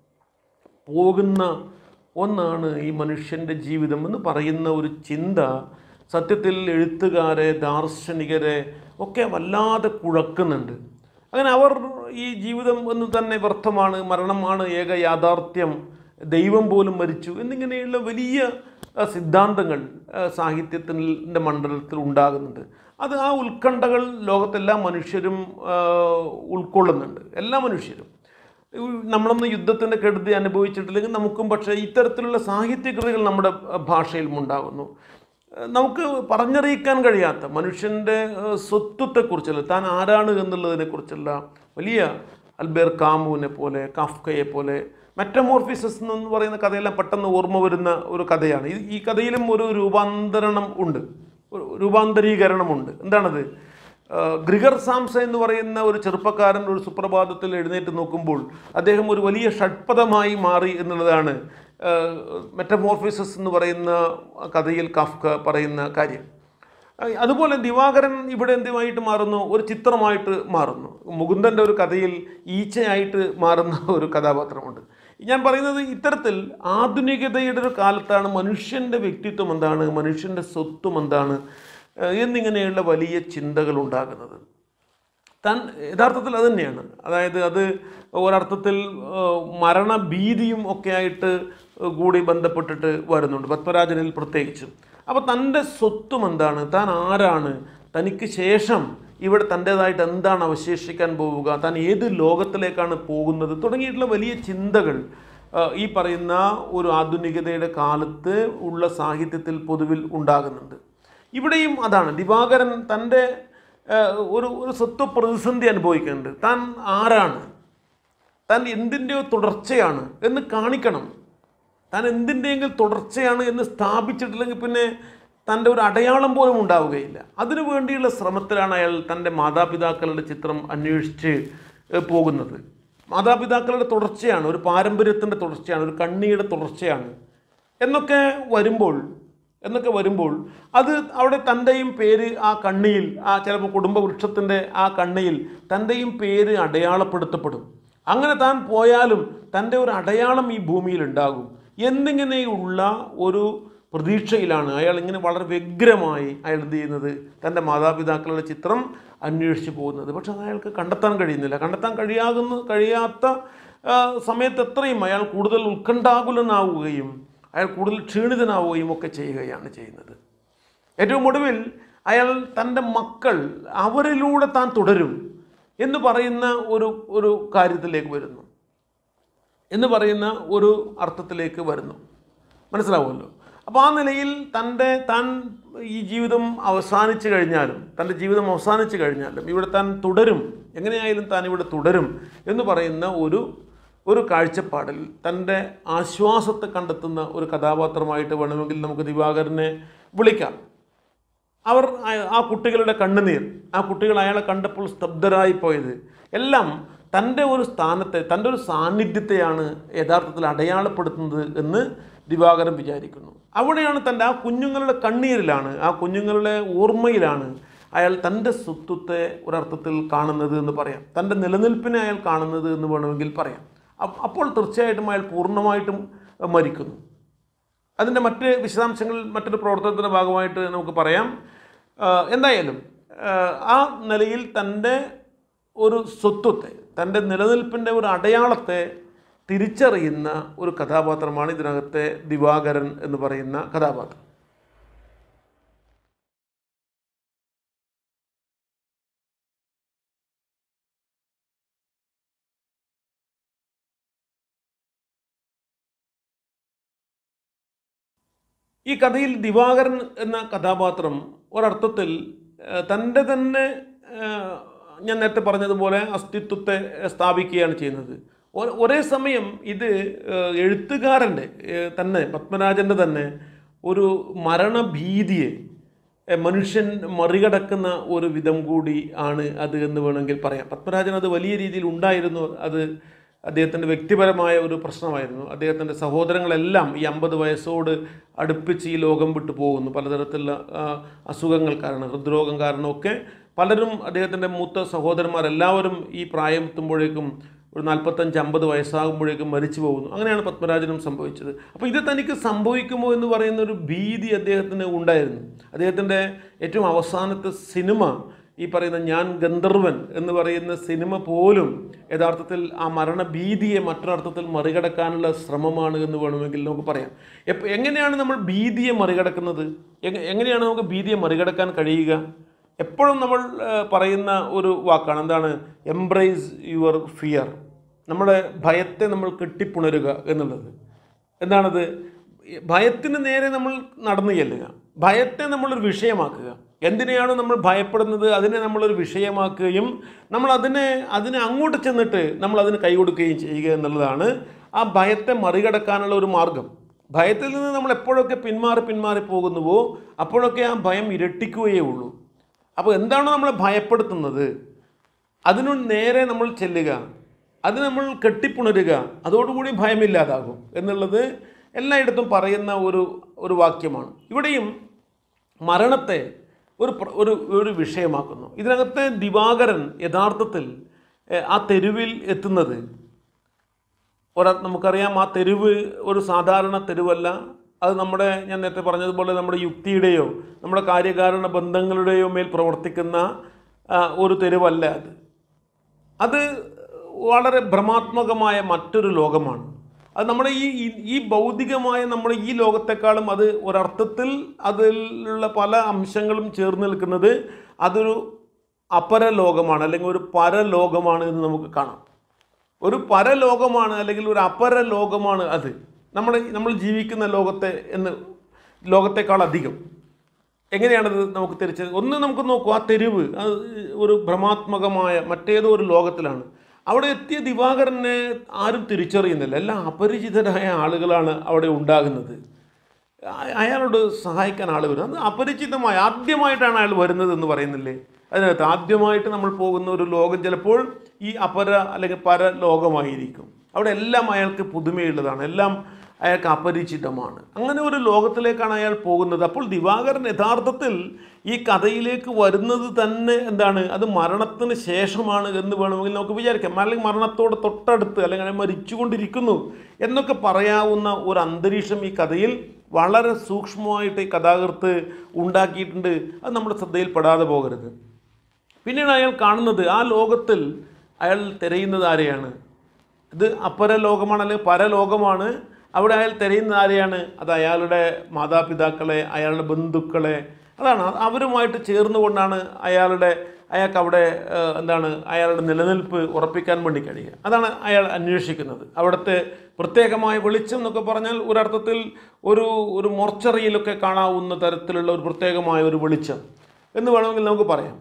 പോകുന്ന ഒന്നാണ് ഈ മനുഷ്യൻ്റെ ജീവിതം എന്ന് പറയുന്ന ഒരു ചിന്ത സത്യത്തിൽ എഴുത്തുകാരെ ദാർശനികരെ ഒക്കെ വല്ലാതെ കുഴക്കുന്നുണ്ട് അങ്ങനെ അവർ ഈ ജീവിതം എന്ന് തന്നെ വ്യർത്ഥമാണ് മരണമാണ് ഏക യാഥാർത്ഥ്യം ദൈവം പോലും മരിച്ചു എന്നിങ്ങനെയുള്ള വലിയ ആ, സിദ്ധാന്തങ്ങൾ ആ, സാഹിത്യത്തിൻ്റെ മണ്ഡലത്തിൽ ഉണ്ടാകുന്നുണ്ട് അത് ആ ഉത്കണ്ഠകൾ ലോകത്തെല്ലാ മനുഷ്യരും ആ, ഉൾക്കൊള്ളുന്നുണ്ട് എല്ലാ മനുഷ്യരും ഈ നമ്മളൊന്ന് യുദ്ധത്തിൻ്റെ കെടുതി അനുഭവിച്ചിട്ടില്ലെങ്കിൽ നമുക്കും പക്ഷേ ഇത്തരത്തിലുള്ള സാഹിത്യകൃതികൾ നമ്മുടെ ഭാഷയിലും ഉണ്ടാകുന്നു ഏഹ് നമുക്ക് പറഞ്ഞറിയിക്കാൻ കഴിയാത്ത മനുഷ്യൻ്റെ ഏഹ് സ്വത്വത്തെക്കുറിച്ചുള്ള താൻ ആരാണ് എന്നുള്ളതിനെക്കുറിച്ചുള്ള വലിയ അൽബേർ കാമുവിനെ പോലെ കാഫ്കയെ പോലെ മെറ്റമോർഫിസസ് എന്ന് പറയുന്ന കഥയെല്ലാം പെട്ടെന്ന് ഓർമ്മ വരുന്ന ഒരു കഥയാണ് ഈ ഈ കഥയിലും ഒരു രൂപാന്തരണം ഉണ്ട് ഒരു രൂപാന്തരീകരണമുണ്ട് എന്താണത് ആഹ് ഗ്രിഗർ സാംസ എന്ന് പറയുന്ന ഒരു ചെറുപ്പക്കാരൻ ഒരു സുപ്രഭാതത്തിൽ എഴുന്നേറ്റ് നോക്കുമ്പോൾ അദ്ദേഹം ഒരു വലിയ ഷഡ്പഥമായി മാറി എന്നുള്ളതാണ് മെറ്റമോർഫിസസ് എന്ന് പറയുന്ന കഥയിൽ കാഫ്ക പറയുന്ന കാര്യം ആഹ് അതുപോലെ ദിവാകരൻ ഇവിടെ എന്തുമായിട്ട് മാറുന്നു ഒരു ചിത്രമായിട്ട് മാറുന്നു മുകുന്ദൻ്റെ ഒരു കഥയിൽ ഈച്ചയായിട്ട് മാറുന്ന ഒരു കഥാപാത്രമുണ്ട് ഞാൻ പറയുന്നത് ഇത്തരത്തിൽ ആധുനികതയുടെ ഒരു കാലത്താണ് മനുഷ്യൻ്റെ വ്യക്തിത്വം എന്താണ് മനുഷ്യൻ്റെ സ്വത്വം എന്താണ് ആഹ് എന്നിങ്ങനെയുള്ള വലിയ ചിന്തകൾ ഉണ്ടാകുന്നത് താൻ യഥാർത്ഥത്തിൽ അത് തന്നെയാണ് അതായത് അത് ഒരർത്ഥത്തിൽ ഏഹ്, മരണഭീതിയും ഒക്കെ ആയിട്ട് കൂടി ബന്ധപ്പെട്ടിട്ട് വരുന്നുണ്ട് പത്മരാജനിൽ പ്രത്യേകിച്ചും അപ്പോൾ തൻ്റെ സ്വത്വം എന്താണ് താൻ ആരാണ് തനിക്ക് ശേഷം ഇവിടെ തൻ്റേതായിട്ട് എന്താണ് അവശേഷിക്കാൻ പോവുക താൻ ഏത് ലോകത്തിലേക്കാണ് പോകുന്നത് തുടങ്ങിയിട്ടുള്ള വലിയ ചിന്തകൾ ഏഹ്, ഈ പറയുന്ന ഒരു ആധുനികതയുടെ കാലത്ത് ഉള്ള സാഹിത്യത്തിൽ പൊതുവിൽ ഉണ്ടാകുന്നുണ്ട് ഇവിടെയും അതാണ് ദിവാകരൻ തൻ്റെ ഏഹ്, ഒരു ഒരു സ്വത്വ പ്രതിസന്ധി അനുഭവിക്കുന്നുണ്ട് താൻ ആരാണ് താൻ എന്തിൻ്റെയോ തുടർച്ചയാണ് എന്ന് കാണിക്കണം താൻ എന്തിൻ്റെയെങ്കിലും തുടർച്ചയാണ് എന്ന് സ്ഥാപിച്ചിട്ടില്ലെങ്കിൽ പിന്നെ തൻ്റെ ഒരു അടയാളം പോലും ഉണ്ടാവുകയില്ല അതിനു വേണ്ടിയുള്ള ശ്രമത്തിലാണ് അയാൾ തൻ്റെ മാതാപിതാക്കളുടെ ചിത്രം അന്വേഷിച്ച് ഏഹ്, പോകുന്നത് മാതാപിതാക്കളുടെ തുടർച്ചയാണ് ഒരു പാരമ്പര്യത്തിൻ്റെ തുടർച്ചയാണ് ഒരു കണ്ണിയുടെ തുടർച്ചയാണ് എന്നൊക്കെ വരുമ്പോൾ എന്നൊക്കെ വരുമ്പോൾ അത് അവിടെ തൻ്റെയും പേര് ആ കണ്ണിയിൽ ആ ചിലപ്പോൾ കുടുംബ വൃക്ഷത്തിൻ്റെ ആ കണ്ണിയിൽ തൻ്റെയും പേര് അടയാളപ്പെടുത്തപ്പെടും അങ്ങനെ താൻ പോയാലും തൻ്റെ ഒരു അടയാളം ഈ ഭൂമിയിൽ ഉണ്ടാകും എന്നിങ്ങനെയുള്ള ഒരു പ്രതീക്ഷയിലാണ് അയാൾ ഇങ്ങനെ വളരെ വ്യഗ്രമായി അയാൾ എന്ത് ചെയ്യുന്നത് തൻ്റെ മാതാപിതാക്കളുടെ ചിത്രം അന്വേഷിച്ച് പോകുന്നത് പക്ഷെ അത് അയാൾക്ക് കണ്ടെത്താൻ കഴിയുന്നില്ല കണ്ടെത്താൻ കഴിയാകുന്ന കഴിയാത്ത ആ, സമയത്ത് എത്രയും അയാൾ കൂടുതൽ ഉത്കണ്ഠാകുലനാവുകയും അയാൾ കൂടുതൽ ക്ഷീണിതനാവുകയും ഒക്കെ ചെയ്യുകയാണ് ചെയ്യുന്നത് ഏറ്റവും ഒടുവിൽ അയാൾ തൻ്റെ മക്കൾ അവരിലൂടെ താൻ തുടരും എന്ന് പറയുന്ന ഒരു ഒരു കാര്യത്തിലേക്ക് വരുന്നു എന്ന് പറയുന്ന ഒരു അർത്ഥത്തിലേക്ക് വരുന്നു മനസ്സിലാവുമല്ലോ അപ്പോൾ ആ നിലയിൽ തൻ്റെ താൻ ഈ ജീവിതം അവസാനിച്ചു കഴിഞ്ഞാലും തൻ്റെ ജീവിതം അവസാനിച്ചു കഴിഞ്ഞാലും ഇവിടെ താൻ തുടരും എങ്ങനെയായാലും താൻ ഇവിടെ തുടരും എന്ന് പറയുന്ന ഒരു ഒരു കാഴ്ചപ്പാടിൽ തൻ്റെ ആശ്വാസത്തെ കണ്ടെത്തുന്ന ഒരു കഥാപാത്രമായിട്ട് വേണമെങ്കിൽ നമുക്ക് ദിവാകരനെ വിളിക്കാം അവർ ആ- ആ കുട്ടികളുടെ കണ്ണുനീർ ആ കുട്ടികൾ അയാളെ കണ്ടപ്പോൾ സ്തബ്ധരായി പോയത് എല്ലാം തൻ്റെ ഒരു സ്ഥാനത്തെ തൻ്റെ ഒരു സാന്നിധ്യത്തെയാണ് യഥാർത്ഥത്തിൽ അടയാളപ്പെടുത്തുന്നത് എന്ന് ദിവാകരൻ വിചാരിക്കുന്നു അവിടെയാണ് തൻ്റെ ആ കുഞ്ഞുങ്ങളുടെ കണ്ണീരിലാണ് ആ കുഞ്ഞുങ്ങളുടെ ഓർമ്മയിലാണ് അയാൾ തൻ്റെ സ്വത്വത്തെ ഒരർത്ഥത്തിൽ കാണുന്നത് എന്ന് പറയാം തൻ്റെ നിലനിൽപ്പിനെ അയാൾ കാണുന്നത് എന്ന് വേണമെങ്കിൽ പറയാം അപ്പ- അപ്പോൾ തീർച്ചയായിട്ടും അയാൾ പൂർണ്ണമായിട്ടും അഹ്, മരിക്കുന്നു അതിൻ്റെ മറ്റ് വിശദാംശങ്ങൾ മറ്റൊരു പ്രവർത്തനത്തിൻ്റെ ഭാഗമായിട്ട് നമുക്ക് പറയാം ആ, എന്തായാലും ആ, ആ നിലയിൽ തൻ്റെ ഒരു സ്വത്വത്തെ തൻ്റെ നിലനിൽപ്പിൻ്റെ ഒരു അടയാളത്തെ തിരിച്ചറിയുന്ന ഒരു കഥാപാത്രമാണ് ഇതിനകത്തെ ദിവാകരൻ എന്ന് പറയുന്ന കഥാപാത്രം ഈ കഥയിൽ ദിവാകരൻ എന്ന കഥാപാത്രം ഒരർത്ഥത്തിൽ ഏഹ്, തൻ്റെ തന്നെ ഏഹ്, ഞാൻ നേരത്തെ പറഞ്ഞതുപോലെ അസ്തിത്വത്തെ സ്ഥാപിക്കുകയാണ് ചെയ്യുന്നത് ഒ- ഒരേ സമയം ഇത് ഏഹ്, എഴുത്തുകാരൻ്റെ ഏഹ്, തന്നെ പത്മരാജൻ്റെ തന്നെ ഒരു മരണഭീതിയെ ഏഹ്, മനുഷ്യൻ മറികടക്കുന്ന ഒരു വിധം കൂടി ആണ് അത് എന്ന് വേണമെങ്കിൽ പറയാം പത്മരാജൻ അത് വലിയ രീതിയിൽ ഉണ്ടായിരുന്നു അത് അദ്ദേഹത്തിൻ്റെ വ്യക്തിപരമായ ഒരു പ്രശ്നമായിരുന്നു അദ്ദേഹത്തിൻ്റെ സഹോദരങ്ങളെല്ലാം ഈ അമ്പത് വയസ്സോട് അടുപ്പിച്ച് ഈ ലോകം വിട്ടു പോകുന്നു പലതരത്തിലുള്ള ആ, അസുഖങ്ങൾ കാരണം ഹൃദ്രോഗം കാരണമൊക്കെ പലരും അദ്ദേഹത്തിൻ്റെ മൂത്ത സഹോദരന്മാരെല്ലാവരും ഈ പ്രായം എത്തുമ്പോഴേക്കും ഒരു നാൽപ്പത്തഞ്ച് അമ്പത് വയസ്സാകുമ്പോഴേക്കും മരിച്ചു പോകുന്നു അങ്ങനെയാണ് പത്മരാജനും സംഭവിച്ചത് അപ്പോൾ ഇത് തനിക്ക് സംഭവിക്കുമോ എന്ന് പറയുന്ന ഒരു ഭീതി അദ്ദേഹത്തിന് ഉണ്ടായിരുന്നു അദ്ദേഹത്തിൻ്റെ ഏറ്റവും അവസാനത്തെ സിനിമ ഈ പറയുന്ന ഞാൻ ഗന്ധർവൻ എന്ന് പറയുന്ന സിനിമ പോലും യഥാർത്ഥത്തിൽ ആ മരണഭീതിയെ മറ്റൊരർത്ഥത്തിൽ മറികടക്കാനുള്ള ശ്രമമാണ് എന്ന് വേണമെങ്കിൽ നമുക്ക് പറയാം എപ്പ എങ്ങനെയാണ് നമ്മൾ ഭീതിയെ മറികടക്കുന്നത് എങ്ങ- എങ്ങനെയാണ് നമുക്ക് ഭീതിയെ മറികടക്കാൻ കഴിയുക എപ്പോഴും നമ്മൾ ആ, പറയുന്ന ഒരു വാക്കാണ് എന്താണ് എംബ്രേസ് യുവർ ഫിയർ നമ്മുടെ ഭയത്തെ നമ്മൾ കെട്ടിപ്പുണരുക എന്നുള്ളത് എന്താണത് ഭയത്തിന് നേരെ നമ്മൾ നടന്നു ചെല്ലുക ഭയത്തെ നമ്മളൊരു വിഷയമാക്കുക എന്തിനെയാണോ നമ്മൾ ഭയപ്പെടുന്നത് അതിനെ നമ്മളൊരു വിഷയമാക്കുകയും നമ്മൾ അതിനെ അതിനെ അങ്ങോട്ട് ചെന്നിട്ട് നമ്മൾ അതിന് കൈ കൊടുക്കുകയും ചെയ്യുക എന്നുള്ളതാണ് ആ ഭയത്തെ മറികടക്കാനുള്ള ഒരു മാർഗം ഭയത്തിൽ നിന്ന് നമ്മൾ എപ്പോഴൊക്കെ പിന്മാറി പിന്മാറി പോകുന്നുവോ അപ്പോഴൊക്കെ ആ ഭയം ഇരട്ടിക്കുകയേ ഉള്ളൂ അപ്പോൾ എന്താണോ നമ്മളെ ഭയപ്പെടുത്തുന്നത് അതിനു നേരെ നമ്മൾ ചെല്ലുക അത് നമ്മൾ കെട്ടിപ്പുണരുക അതോടുകൂടി ഭയമില്ലാതാകും എന്നുള്ളത് എല്ലായിടത്തും പറയുന്ന ഒരു ഒരു വാക്യമാണ് ഇവിടെയും മരണത്തെ ഒരു പ്ര- ഒരു ഒരു വിഷയമാക്കുന്നു ഇതിനകത്തെ ദിവാകരൻ യഥാർത്ഥത്തിൽ എഹ്, ആ തെരുവിൽ എത്തുന്നത് ഒര നമുക്കറിയാം ആ തെരുവ് ഒരു സാധാരണ തെരുവല്ല അത് നമ്മുടെ ഞാൻ നേരത്തെ പറഞ്ഞതുപോലെ നമ്മുടെ യുക്തിയുടെയോ നമ്മുടെ കാര്യകാരണ ബന്ധങ്ങളുടെയോ മേൽ പ്രവർത്തിക്കുന്ന ആ, ഒരു തെരുവല്ല അത് അത് വളരെ ഭ്രമാത്മകമായ മറ്റൊരു ലോകമാണ് അത് നമ്മുടെ ഈ ഈ- ഈ ഭൗതികമായ നമ്മുടെ ഈ ലോകത്തെക്കാളും അത് ഒരർത്ഥത്തിൽ അതിലുള്ള പല അംശങ്ങളും ചേർന്ന് നിൽക്കുന്നത് അതൊരു അപരലോകമാണ് അല്ലെങ്കിൽ ഒരു പരലോകമാണ് എന്ന് നമുക്ക് കാണാം ഒരു പരലോകമാണ് അല്ലെങ്കിൽ ഒരു അപരലോകമാണ് അത് നമ്മുടെ നമ്മൾ ജീവിക്കുന്ന ലോകത്തെ എന്ന് ലോകത്തെക്കാൾ അധികം എങ്ങനെയാണത് നമുക്ക് തിരിച്ച് ഒന്ന് നമുക്ക് നോക്കൂ ആ തെരുവ് അത് ഒരു ഭ്രമാത്മകമായ മറ്റേതോ ഒരു ലോകത്തിലാണ് അവിടെ എത്തിയ ദിവാകരനെ ആരും തിരിച്ചറിയുന്നില്ല എല്ലാം അപരിചിതരായ ആളുകളാണ് അവിടെ ഉണ്ടാകുന്നത് അ- അയാളോട് സഹായിക്കാൻ ആൾ വരും അത് അപരിചിതമായ ആദ്യമായിട്ടാണ് അയാൾ വരുന്നത് എന്ന് പറയുന്നില്ലേ അതിനകത്ത് ആദ്യമായിട്ട് നമ്മൾ പോകുന്ന ഒരു ലോകം ചിലപ്പോൾ ഈ അപര അല്ലെങ്കിൽ പര ലോകമായിരിക്കും അവിടെ എല്ലാം അയാൾക്ക് പുതുമയുള്ളതാണ് എല്ലാം അയാൾക്ക് അപരിചിതമാണ് അങ്ങനെ ഒരു ലോകത്തിലേക്കാണ് അയാൾ പോകുന്നത് അപ്പോൾ ദിവാകരൻ യഥാർത്ഥത്തിൽ ഈ കഥയിലേക്ക് വരുന്നത് തന്നെ എന്താണ് അത് മരണത്തിന് ശേഷമാണ് എന്ന് വേണമെങ്കിൽ നമുക്ക് വിചാരിക്കാം അല്ലെങ്കിൽ മരണത്തോട് തൊട്ടടുത്ത് അല്ലെങ്കിൽ അയാൾ മരിച്ചുകൊണ്ടിരിക്കുന്നു എന്നൊക്കെ പറയാവുന്ന ഒരു അന്തരീക്ഷം ഈ കഥയിൽ വളരെ സൂക്ഷ്മമായിട്ട് ഈ കഥാകൃത്ത് ഉണ്ടാക്കിയിട്ടുണ്ട് അത് നമ്മുടെ ശ്രദ്ധയിൽപ്പെടാതെ പോകരുത് പിന്നീട് അയാൾ കാണുന്നത് ആ ലോകത്തിൽ അയാൾ തിരയുന്നത് ആരെയാണ് ഇത് അപരലോകമാണ് അല്ലെങ്കിൽ പരലോകമാണ് അവിടെ അയാൾ തിരയുന്നത് ആരെയാണ് അത് അയാളുടെ മാതാപിതാക്കളെ അയാളുടെ ബന്ധുക്കളെ അതാണ് അവരുമായിട്ട് ചേർന്നുകൊണ്ടാണ് അയാളുടെ അയാൾക്ക് അവിടെ ഏഹ്, എന്താണ് അയാളുടെ നിലനിൽപ്പ് ഉറപ്പിക്കാൻ വേണ്ടി കഴിയുക അതാണ് അയാൾ അന്വേഷിക്കുന്നത് അവിടുത്തെ പ്രത്യേകമായ വെളിച്ചം എന്നൊക്കെ പറഞ്ഞാൽ ഒരർത്ഥത്തിൽ ഒരു ഒരു മൊർച്ചറിയിലൊക്കെ കാണാവുന്ന തരത്തിലുള്ള ഒരു പ്രത്യേകമായ ഒരു വെളിച്ചം എന്ന് വേണമെങ്കിൽ നമുക്ക് പറയാം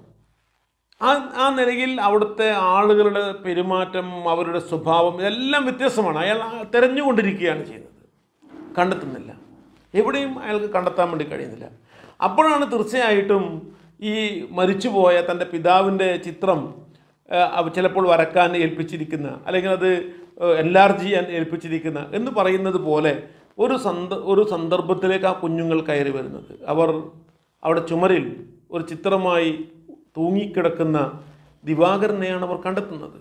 ആ ആ നിലയിൽ അവിടുത്തെ ആളുകളുടെ പെരുമാറ്റം അവരുടെ സ്വഭാവം ഇതെല്ലാം വ്യത്യസ്തമാണ് അയാൾ ആ തിരഞ്ഞുകൊണ്ടിരിക്കുകയാണ് ചെയ്യുന്നത് കണ്ടെത്തുന്നില്ല എവിടെയും അയാൾക്ക് കണ്ടെത്താൻ വേണ്ടി കഴിയുന്നില്ല അപ്പോഴാണ് തീർച്ചയായിട്ടും ഈ മരിച്ചുപോയ തൻ്റെ പിതാവിൻ്റെ ചിത്രം ആ, അവ ചിലപ്പോൾ വരക്കാൻ ഏൽപ്പിച്ചിരിക്കുന്ന അല്ലെങ്കിൽ അത് എൻലാർജ് ചെയ്യാൻ ഏൽപ്പിച്ചിരിക്കുന്ന എന്ന് പറയുന്നത് പോലെ ഒരു സന്ദ ഒരു സന്ദർഭത്തിലേക്ക് ആ കുഞ്ഞുങ്ങൾ കയറി വരുന്നത് അവർ അവിടെ ചുമരിൽ ഒരു ചിത്രമായി തൂങ്ങിക്കിടക്കുന്ന ദിവാകരനെയാണ് അവർ കണ്ടെത്തുന്നത്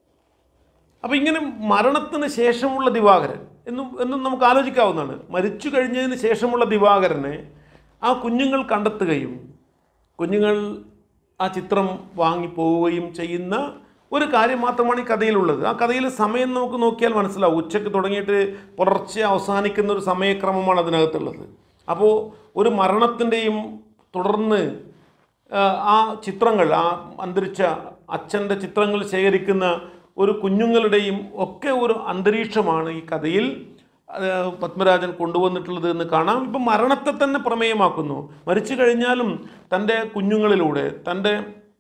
അപ്പോൾ ഇങ്ങനെ മരണത്തിന് ശേഷമുള്ള ദിവാകരൻ എന്നും എന്നും നമുക്ക് ആലോചിക്കാവുന്നതാണ് മരിച്ചു കഴിഞ്ഞതിന് ശേഷമുള്ള ദിവാകരനെ ആ കുഞ്ഞുങ്ങൾ കണ്ടെത്തുകയും കുഞ്ഞുങ്ങൾ ആ ചിത്രം വാങ്ങിപ്പോവുകയും ചെയ്യുന്ന ഒരു കാര്യം മാത്രമാണ് ഈ കഥയിലുള്ളത് ആ കഥയിൽ സമയം നമുക്ക് നോക്കിയാൽ മനസ്സിലാവും ഉച്ചയ്ക്ക് തുടങ്ങിയിട്ട് പുലർച്ചെ അവസാനിക്കുന്ന ഒരു സമയക്രമമാണ് അതിനകത്തുള്ളത് അപ്പോൾ ഒരു മരണത്തിൻ്റെയും തുടർന്ന് ആ, ആ ചിത്രങ്ങൾ ആ അന്തരിച്ച അച്ഛൻ്റെ ചിത്രങ്ങൾ ശേഖരിക്കുന്ന ഒരു കുഞ്ഞുങ്ങളുടെയും ഒക്കെ ഒരു അന്തരീക്ഷമാണ് ഈ കഥയിൽ ആ, പത്മരാജൻ കൊണ്ടുവന്നിട്ടുള്ളത് എന്ന് കാണാം ഇപ്പം മരണത്തെ തന്നെ പ്രമേയമാക്കുന്നു മരിച്ചു കഴിഞ്ഞാലും തൻ്റെ കുഞ്ഞുങ്ങളിലൂടെ തൻ്റെ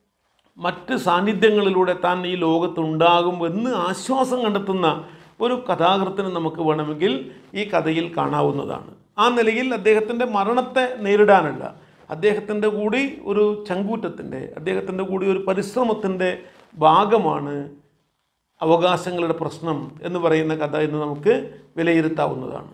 മറ്റ് സാന്നിധ്യങ്ങളിലൂടെ താൻ ഈ ലോകത്തുണ്ടാകും എന്ന് ആശ്വാസം കണ്ടെത്തുന്ന ഒരു കഥാകൃത്തിനെ നമുക്ക് വേണമെങ്കിൽ ഈ കഥയിൽ കാണാവുന്നതാണ് ആ നിലയിൽ അദ്ദേഹത്തിൻ്റെ മരണത്തെ നേരിടാനുള്ള അദ്ദേഹത്തിൻ്റെ കൂടി ഒരു ചങ്കൂറ്റത്തിൻ്റെ അദ്ദേഹത്തിൻ്റെ കൂടി ഒരു പരിശ്രമത്തിൻ്റെ ഭാഗമാണ് അവകാശങ്ങളുടെ പ്രശ്നം എന്ന് പറയുന്ന കഥ എന്ന് നമുക്ക് വിലയിരുത്താവുന്നതാണ്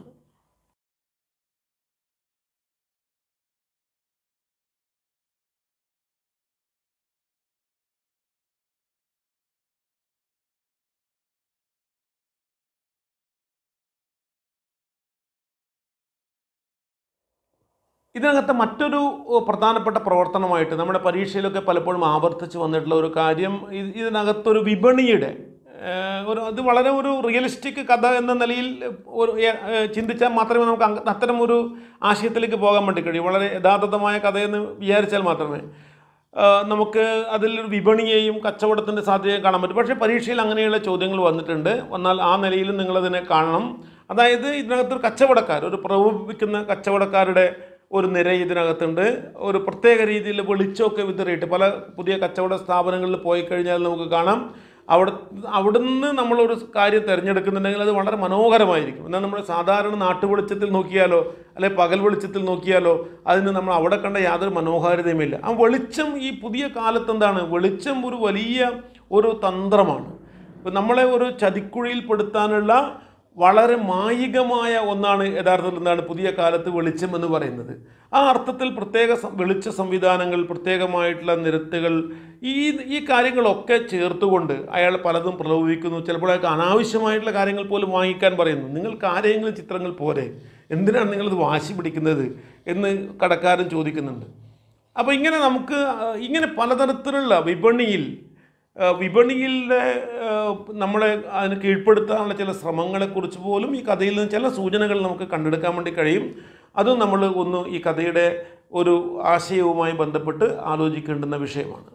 ഇതിനകത്ത് മറ്റൊരു ഓ, പ്രധാനപ്പെട്ട പ്രവർത്തനമായിട്ട് നമ്മുടെ പരീക്ഷയിലൊക്കെ പലപ്പോഴും ആവർത്തിച്ച് വന്നിട്ടുള്ള ഒരു കാര്യം ഇത് ഇതിനകത്തൊരു വിപണിയുടെ ഏഹ്, ഒരു അത് വളരെ ഒരു റിയലിസ്റ്റിക് കഥ എന്ന നിലയിൽ ഒരു ഏ- ഏഹ്, ചിന്തിച്ചാൽ മാത്രമേ നമുക്ക് അങ്ങ- അത്തരം ഒരു ആശയത്തിലേക്ക് പോകാൻ വേണ്ടി കഴിയൂ വളരെ യഥാർത്ഥമായ കഥയെന്ന് വിചാരിച്ചാൽ മാത്രമേ ആഹ്, നമുക്ക് അതിൽ ഒരു വിപണിയെയും കച്ചവടത്തിൻ്റെ സാധ്യതയും കാണാൻ പറ്റും പക്ഷേ പരീക്ഷയിൽ അങ്ങനെയുള്ള ചോദ്യങ്ങൾ വന്നിട്ടുണ്ട് വന്നാൽ ആ നിലയിൽ നിങ്ങളതിനെ കാണണം അതായത് ഇതിനകത്തൊരു കച്ചവടക്കാർ ഒരു പ്രകോപിപ്പിക്കുന്ന കച്ചവടക്കാരുടെ ഒരു നിര ഇതിനകത്തുണ്ട് ഒരു പ്രത്യേക രീതിയിൽ വെളിച്ചമൊക്കെ വിതറിയിട്ട് പല പുതിയ കച്ചവട സ്ഥാപനങ്ങളിൽ പോയി കഴിഞ്ഞാൽ നമുക്ക് കാണാം അവിടെ അവിടുന്ന് നമ്മളൊരു കാര്യം തിരഞ്ഞെടുക്കുന്നുണ്ടെങ്കിൽ അത് വളരെ മനോഹരമായിരിക്കും എന്നാൽ നമ്മൾ സാധാരണ നാട്ടുവെളിച്ചത്തിൽ നോക്കിയാലോ അല്ലെ പകൽ വെളിച്ചത്തിൽ നോക്കിയാലോ അതിന് നമ്മൾ അവിടെ കണ്ട യാതൊരു മനോഹാരിതയുമില്ല ആ വെളിച്ചം ഈ പുതിയ കാലത്ത് എന്താണ് വെളിച്ചം ഒരു വലിയ ഒരു തന്ത്രമാണ് ഇപ്പം നമ്മളെ ഒരു ചതിക്കുഴിയിൽപ്പെടുത്താനുള്ള വളരെ മായികമായ ഒന്നാണ് യഥാർത്ഥത്തിൽ എന്താണ് പുതിയ കാലത്ത് വെളിച്ചം എന്ന് പറയുന്നത് ആ അർത്ഥത്തിൽ പ്രത്യേക സം- വെളിച്ച സംവിധാനങ്ങൾ പ്രത്യേകമായിട്ടുള്ള നിരത്തുകൾ ഈ ഈ കാര്യങ്ങളൊക്കെ ചേർത്തുകൊണ്ട് അയാൾ പലതും പ്രലോഭിക്കുന്നു ചിലപ്പോൾ അയാൾക്ക് അനാവശ്യമായിട്ടുള്ള കാര്യങ്ങൾ പോലും വാങ്ങിക്കാൻ പറയുന്നു നിങ്ങൾക്ക് ആരെങ്കിലും ചിത്രങ്ങൾ പോരെ എന്തിനാണ് നിങ്ങളിത് വാശി പിടിക്കുന്നത് എന്ന് കടക്കാരൻ ചോദിക്കുന്നുണ്ട് അപ്പോൾ ഇങ്ങനെ നമുക്ക് ആ, ഇങ്ങനെ പലതരത്തിലുള്ള വിപണിയിൽ ആ, വിപണിയിലെ ആ, നമ്മളെ അതിന് കീഴ്പ്പെടുത്താനുള്ള ചില ശ്രമങ്ങളെക്കുറിച്ച് പോലും ഈ കഥയിൽ നിന്ന് ചില സൂചനകൾ നമുക്ക് കണ്ടെടുക്കാൻ വേണ്ടി കഴിയും അതും നമ്മൾ ഒന്ന് ഈ കഥയുടെ ഒരു ആശയവുമായി ബന്ധപ്പെട്ട് ആലോചിക്കേണ്ടുന്ന വിഷയമാണ്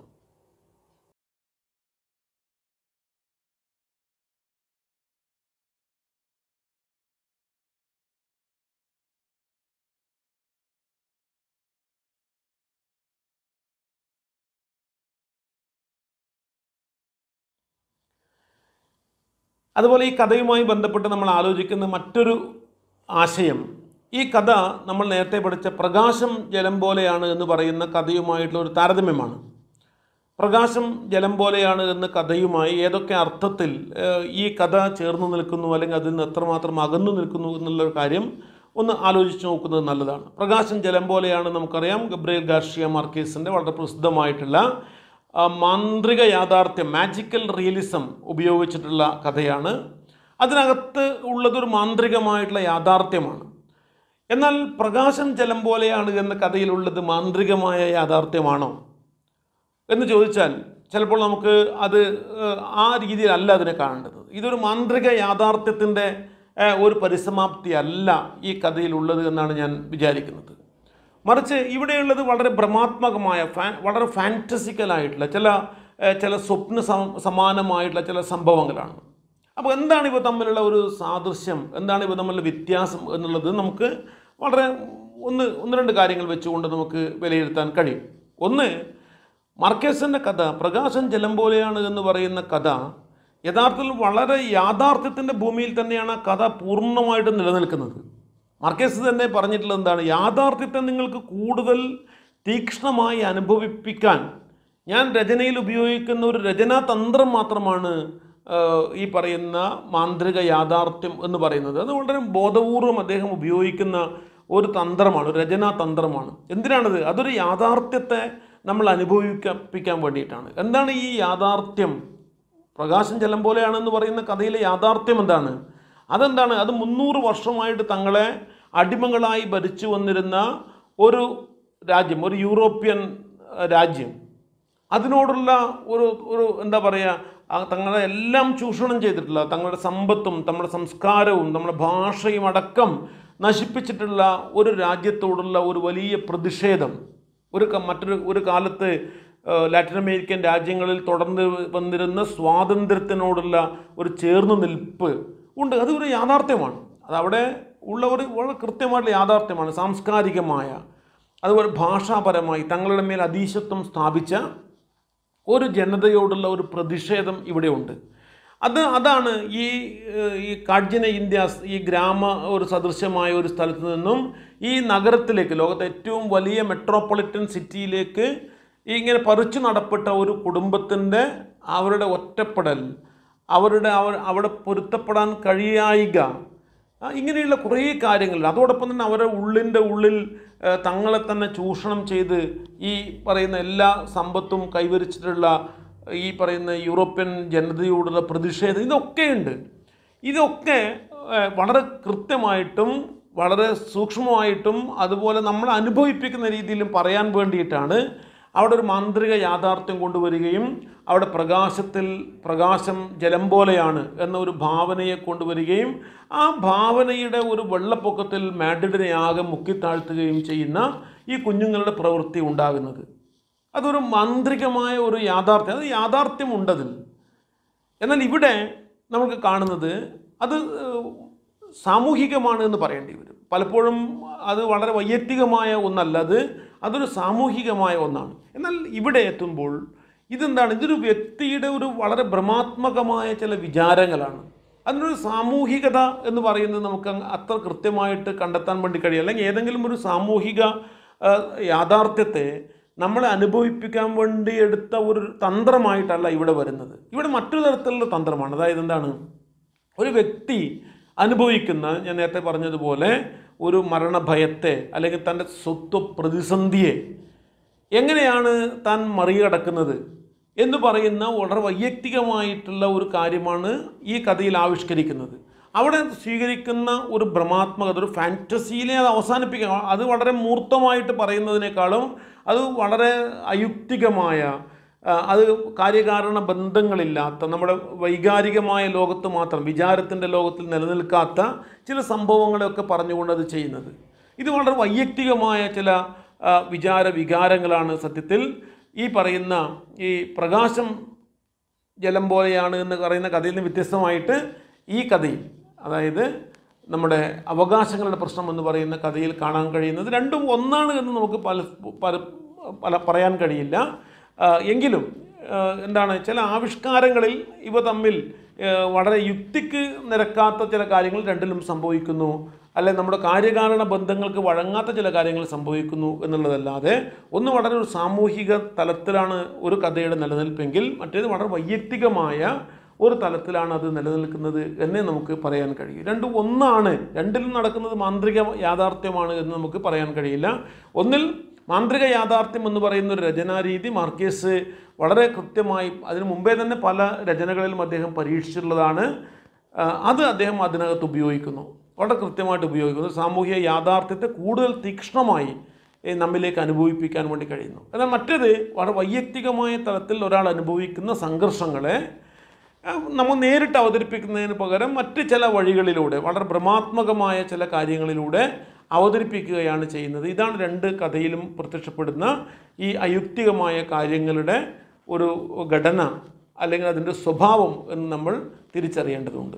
അതുപോലെ ഈ കഥയുമായി ബന്ധപ്പെട്ട് നമ്മൾ ആലോചിക്കുന്ന മറ്റൊരു ആശയം ഈ കഥ നമ്മൾ നേരത്തെ പഠിച്ച പ്രകാശം ജലം പോലെയാണ് എന്ന് പറയുന്ന കഥയുമായിട്ടുള്ള ഒരു താരതമ്യമാണ് പ്രകാശം ജലം പോലെയാണ് എന്ന കഥയുമായി ഏതൊക്കെ അർത്ഥത്തിൽ ഏഹ്, ഈ കഥ ചേർന്ന് നിൽക്കുന്നു അല്ലെങ്കിൽ അതിൽ നിന്ന് എത്രമാത്രം അകന്നു നിൽക്കുന്നു എന്നുള്ള ഒരു കാര്യം ഒന്ന് ആലോചിച്ച് നോക്കുന്നത് നല്ലതാണ് പ്രകാശം ജലം പോലെയാണ് നമുക്കറിയാം ഗബ്രിയൽ ഗാർഷിയ മാർക്കേസിൻ്റെ വളരെ പ്രസിദ്ധമായിട്ടുള്ള ആ, മാന്ത്രിക യാഥാർത്ഥ്യം മാജിക്കൽ റിയലിസം ഉപയോഗിച്ചിട്ടുള്ള കഥയാണ് അതിനകത്ത് ഉള്ളതൊരു മാന്ത്രികമായിട്ടുള്ള യാഥാർത്ഥ്യമാണ് എന്നാൽ പ്രകാശം ജലം പോലെയാണ് എന്ന കഥയിലുള്ളത് മാന്ത്രികമായ യാഥാർത്ഥ്യമാണോ എന്ന് ചോദിച്ചാൽ ചിലപ്പോൾ നമുക്ക് അത് ഏഹ്, ആ രീതിയിലല്ല അതിനെ കാണേണ്ടത് ഇതൊരു മാന്ത്രിക യാഥാർത്ഥ്യത്തിൻ്റെ ഏഹ്, ഒരു പരിസമാപ്തി അല്ല ഈ കഥയിലുള്ളത് എന്നാണ് ഞാൻ വിചാരിക്കുന്നത് മറിച്ച് ഇവിടെയുള്ളത് വളരെ ഭ്രമാത്മകമായ ഫാ വളരെ ഫാൻറ്റസിക്കലായിട്ടുള്ള ചില ഏഹ്, ചില സ്വപ്ന സം- സമാനമായിട്ടുള്ള ചില സംഭവങ്ങളാണ് അപ്പോൾ എന്താണ് ഇവ തമ്മിലുള്ള ഒരു സാദൃശ്യം എന്താണ് ഇവ തമ്മിലുള്ള വ്യത്യാസം എന്നുള്ളത് നമുക്ക് വളരെ ഒന്ന് ഒന്ന് രണ്ട് കാര്യങ്ങൾ വെച്ചുകൊണ്ട് നമുക്ക് വിലയിരുത്താൻ കഴിയും ഒന്ന് മാർക്കേസിൻ്റെ കഥ പ്രകാശം ജലം പോലെയാണ് എന്ന് പറയുന്ന കഥ യഥാർത്ഥത്തിൽ വളരെ യാഥാർത്ഥ്യത്തിൻ്റെ ഭൂമിയിൽ തന്നെയാണ് ആ കഥ പൂർണ്ണമായിട്ടും നിലനിൽക്കുന്നത് മാർക്കേസ് തന്നെ പറഞ്ഞിട്ടുള്ളത് എന്താണ് യാഥാർത്ഥ്യത്തെ നിങ്ങൾക്ക് കൂടുതൽ തീക്ഷ്ണമായി അനുഭവിപ്പിക്കാൻ ഞാൻ രചനയിൽ ഉപയോഗിക്കുന്ന ഒരു രചനാ തന്ത്രം മാത്രമാണ് ആഹ്, ഈ പറയുന്ന മാന്ത്രിക യാഥാർത്ഥ്യം എന്ന് പറയുന്നത് അത് വളരെ ബോധപൂർവം അദ്ദേഹം ഉപയോഗിക്കുന്ന ഒരു തന്ത്രമാണ് ഒരു രചനാ തന്ത്രമാണ് എന്തിനാണത് അതൊരു യാഥാർത്ഥ്യത്തെ നമ്മൾ അനുഭവിപ്പിക്കാൻ വേണ്ടിയിട്ടാണ് എന്താണ് ഈ യാഥാർത്ഥ്യം പ്രകാശം ജലം പോലെയാണെന്ന് പറയുന്ന കഥയിലെ യാഥാർത്ഥ്യം എന്താണ് അതെന്താണ് അത് മുന്നൂറ് വർഷമായിട്ട് തങ്ങളെ അടിമകളായി ഭരിച്ചു വന്നിരുന്ന ഒരു രാജ്യം ഒരു യൂറോപ്യൻ അഹ്, രാജ്യം അതിനോടുള്ള ഒരു ഒരു എന്താ പറയുക ആ തങ്ങളെ എല്ലാം ചൂഷണം ചെയ്തിട്ടുള്ള തങ്ങളുടെ സമ്പത്തും നമ്മുടെ സംസ്കാരവും നമ്മുടെ ഭാഷയും അടക്കം നശിപ്പിച്ചിട്ടുള്ള ഒരു രാജ്യത്തോടുള്ള ഒരു വലിയ പ്രതിഷേധം ഒരു ക- മറ്റൊരു ഒരു കാലത്ത് ഏഹ്, ലാറ്റിൻ അമേരിക്കൻ രാജ്യങ്ങളിൽ തുടർന്ന് വന്നിരുന്ന സ്വാതന്ത്ര്യത്തിനോടുള്ള ഒരു ചേർന്ന് നിൽപ്പ് ഉണ്ട് അത് ഒരു യാഥാർത്ഥ്യമാണ് അത് അവിടെ ഉള്ള ഒരു വളരെ കൃത്യമായിട്ടുള്ള യാഥാർത്ഥ്യമാണ് സാംസ്കാരികമായ അതുപോലെ ഭാഷാപരമായി തങ്ങളുടെ മേൽ അധീശത്വം സ്ഥാപിച്ച ഒരു ജനതയോടുള്ള ഒരു പ്രതിഷേധം ഇവിടെയുണ്ട് അത് അതാണ് ഈ ഏഹ്, ഈ കാഡ്യന ഇന്ത്യാസ് ഈ ഗ്രാമ ഒരു സദൃശ്യമായ ഒരു സ്ഥലത്ത് നിന്നും ഈ നഗരത്തിലേക്ക് ലോകത്തെ ഏറ്റവും വലിയ മെട്രോപൊളിറ്റൻ സിറ്റിയിലേക്ക് ഈ ഇങ്ങനെ പറിച്ചു നടപ്പെട്ട ഒരു കുടുംബത്തിൻ്റെ അവരുടെ ഒറ്റപ്പെടൽ അവരുടെ അവർ അവിടെ പൊരുത്തപ്പെടാൻ കഴിയായിക ആ, ഇങ്ങനെയുള്ള കുറേ കാര്യങ്ങൾ അതോടൊപ്പം തന്നെ അവരുടെ ഉള്ളിൻ്റെ ഉള്ളിൽ ഏ, തങ്ങളെ തന്നെ ചൂഷണം ചെയ്ത് ഈ പറയുന്ന എല്ലാ സമ്പത്തും കൈവരിച്ചിട്ടുള്ള ഈ പറയുന്ന യൂറോപ്യൻ ജനതയോടുള്ള പ്രതിഷേധം ഇതൊക്കെയുണ്ട് ഇതൊക്കെ ഏ, വളരെ കൃത്യമായിട്ടും വളരെ സൂക്ഷ്മമായിട്ടും അതുപോലെ നമ്മൾ അനുഭവിപ്പിക്കുന്ന രീതിയിലും പറയാൻ വേണ്ടിയിട്ടാണ് അവിടെ ഒരു മാന്ത്രിക യാഥാർത്ഥ്യം കൊണ്ടുവരികയും അവിടെ പ്രകാശത്തിൽ പ്രകാശം ജലം പോലെയാണ് എന്ന ഒരു ഭാവനയെ കൊണ്ടുവരികയും ആ ഭാവനയുടെ ഒരു വെള്ളപ്പൊക്കത്തിൽ മാഡ്രിഡിനെ ആകെ മുക്കിത്താഴ്ത്തുകയും ചെയ്യുന്ന ഈ കുഞ്ഞുങ്ങളുടെ പ്രവൃത്തി ഉണ്ടാകുന്നത് അതൊരു മാന്ത്രികമായ ഒരു യാഥാർത്ഥ്യം അത് യാഥാർത്ഥ്യമുണ്ടതിൽ എന്നാൽ ഇവിടെ നമുക്ക് കാണുന്നത് അത് ഏഹ്, സാമൂഹികമാണ് എന്ന് പറയേണ്ടി വരും പലപ്പോഴും അത് വളരെ വൈയക്തികമായ ഒന്നല്ല അത് അതൊരു സാമൂഹികമായ ഒന്നാണ് എന്നാൽ ഇവിടെ എത്തുമ്പോൾ ഇതെന്താണ് ഇതൊരു വ്യക്തിയുടെ ഒരു വളരെ ഭ്രമാത്മകമായ ചില വിചാരങ്ങളാണ് അതിനൊരു സാമൂഹികത എന്ന് പറയുന്നത് നമുക്ക് അങ്ങ് അത്ര കൃത്യമായിട്ട് കണ്ടെത്താൻ വേണ്ടി കഴിയും അല്ലെങ്കിൽ ഏതെങ്കിലും ഒരു സാമൂഹിക ആ, യാഥാർത്ഥ്യത്തെ നമ്മളെ അനുഭവിപ്പിക്കാൻ വേണ്ടി എടുത്ത ഒരു തന്ത്രമായിട്ടല്ല ഇവിടെ വരുന്നത് ഇവിടെ മറ്റൊരു തരത്തിലുള്ള തന്ത്രമാണ് അതായത് എന്താണ് ഒരു വ്യക്തി അനുഭവിക്കുന്ന ഞാൻ നേരത്തെ പറഞ്ഞതുപോലെ ഒരു മരണഭയത്തെ അല്ലെങ്കിൽ തൻ്റെ സ്വത്വ പ്രതിസന്ധിയെ എങ്ങനെയാണ് താൻ മറികടക്കുന്നത് എന്ന് പറയുന്ന വളരെ വൈയക്തികമായിട്ടുള്ള ഒരു കാര്യമാണ് ഈ കഥയിൽ ആവിഷ്കരിക്കുന്നത് അവിടെ സ്വീകരിക്കുന്ന ഒരു ഭ്രമാത്മകത ഒരു ഫാൻറ്റസിയിലെ അത് അവസാനിപ്പിക്കുക അത് വളരെ മൂർത്തമായിട്ട് പറയുന്നതിനേക്കാളും അത് വളരെ അയുക്തികമായ ആ, അത് കാര്യകാരണ ബന്ധങ്ങളില്ലാത്ത നമ്മുടെ വൈകാരികമായ ലോകത്ത് മാത്രം വിചാരത്തിൻ്റെ ലോകത്തിൽ നിലനിൽക്കാത്ത ചില സംഭവങ്ങളെയൊക്കെ പറഞ്ഞുകൊണ്ട് അത് ചെയ്യുന്നത് ഇത് വളരെ വൈയക്തികമായ ചില ആ, വിചാര വികാരങ്ങളാണ് സത്യത്തിൽ ഈ പറയുന്ന ഈ പ്രകാശം ജലം പോലെയാണ് എന്ന് പറയുന്ന കഥയിൽ നിന്ന് വ്യത്യസ്തമായിട്ട് ഈ കഥയിൽ അതായത് നമ്മുടെ അവകാശങ്ങളുടെ പ്രശ്നം എന്ന് പറയുന്ന കഥയിൽ കാണാൻ കഴിയുന്നത് രണ്ടും ഒന്നാണ് എന്ന് നമുക്ക് പല പല പല പറയാൻ കഴിയില്ല ആ, എങ്കിലും ഏഹ്, എന്താണ് ചില ആവിഷ്കാരങ്ങളിൽ ഇവ തമ്മിൽ ഏഹ്, വളരെ യുക്തിക്ക് നിരക്കാത്ത ചില കാര്യങ്ങൾ രണ്ടിലും സംഭവിക്കുന്നു അല്ലെ നമ്മുടെ കാര്യകാരണ ബന്ധങ്ങൾക്ക് വഴങ്ങാത്ത ചില കാര്യങ്ങൾ സംഭവിക്കുന്നു എന്നുള്ളതല്ലാതെ ഒന്ന് വളരെ ഒരു സാമൂഹിക തലത്തിലാണ് ഒരു കഥയുടെ നിലനിൽപ്പെങ്കിൽ മറ്റേത് വളരെ വൈയക്തികമായ ഒരു തലത്തിലാണ് അത് നിലനിൽക്കുന്നത് എന്നേ നമുക്ക് പറയാൻ കഴിയും രണ്ടും ഒന്നാണ് രണ്ടിലും നടക്കുന്നത് മാന്ത്രിക യാഥാർത്ഥ്യമാണ് എന്ന് നമുക്ക് പറയാൻ കഴിയില്ല ഒന്നിൽ മാന്ത്രിക യാഥാർത്ഥ്യം എന്ന് പറയുന്ന ഒരു രചനാരീതി മാർക്കേസ് വളരെ കൃത്യമായി അതിനു മുമ്പേ തന്നെ പല രചനകളിലും അദ്ദേഹം പരീക്ഷിച്ചിട്ടുള്ളതാണ് ആ, അത് അദ്ദേഹം അതിനകത്ത് ഉപയോഗിക്കുന്നു വളരെ കൃത്യമായിട്ട് ഉപയോഗിക്കുന്നു സാമൂഹിക യാഥാർത്ഥ്യത്തെ കൂടുതൽ തീക്ഷ്ണമായി ഏ, നമ്മിലേക്ക് അനുഭവിപ്പിക്കാൻ വേണ്ടി കഴിയുന്നു എന്നാൽ മറ്റേത് വളരെ വൈയക്തികമായ തലത്തിൽ ഒരാൾ അനുഭവിക്കുന്ന സംഘർഷങ്ങളെ ആ, നമ്മൾ നേരിട്ട് അവതരിപ്പിക്കുന്നതിന് പകരം മറ്റ് ചില വഴികളിലൂടെ വളരെ ഭ്രമാത്മകമായ ചില കാര്യങ്ങളിലൂടെ അവതരിപ്പിക്കുകയാണ് ചെയ്യുന്നത് ഇതാണ് രണ്ട് കഥയിലും പ്രത്യക്ഷപ്പെടുന്ന ഈ അയുക്തികമായ കാര്യങ്ങളുടെ ഒരു ഘടന അല്ലെങ്കിൽ അതിൻ്റെ സ്വഭാവം എന്ന് നമ്മൾ തിരിച്ചറിയേണ്ടതുണ്ട്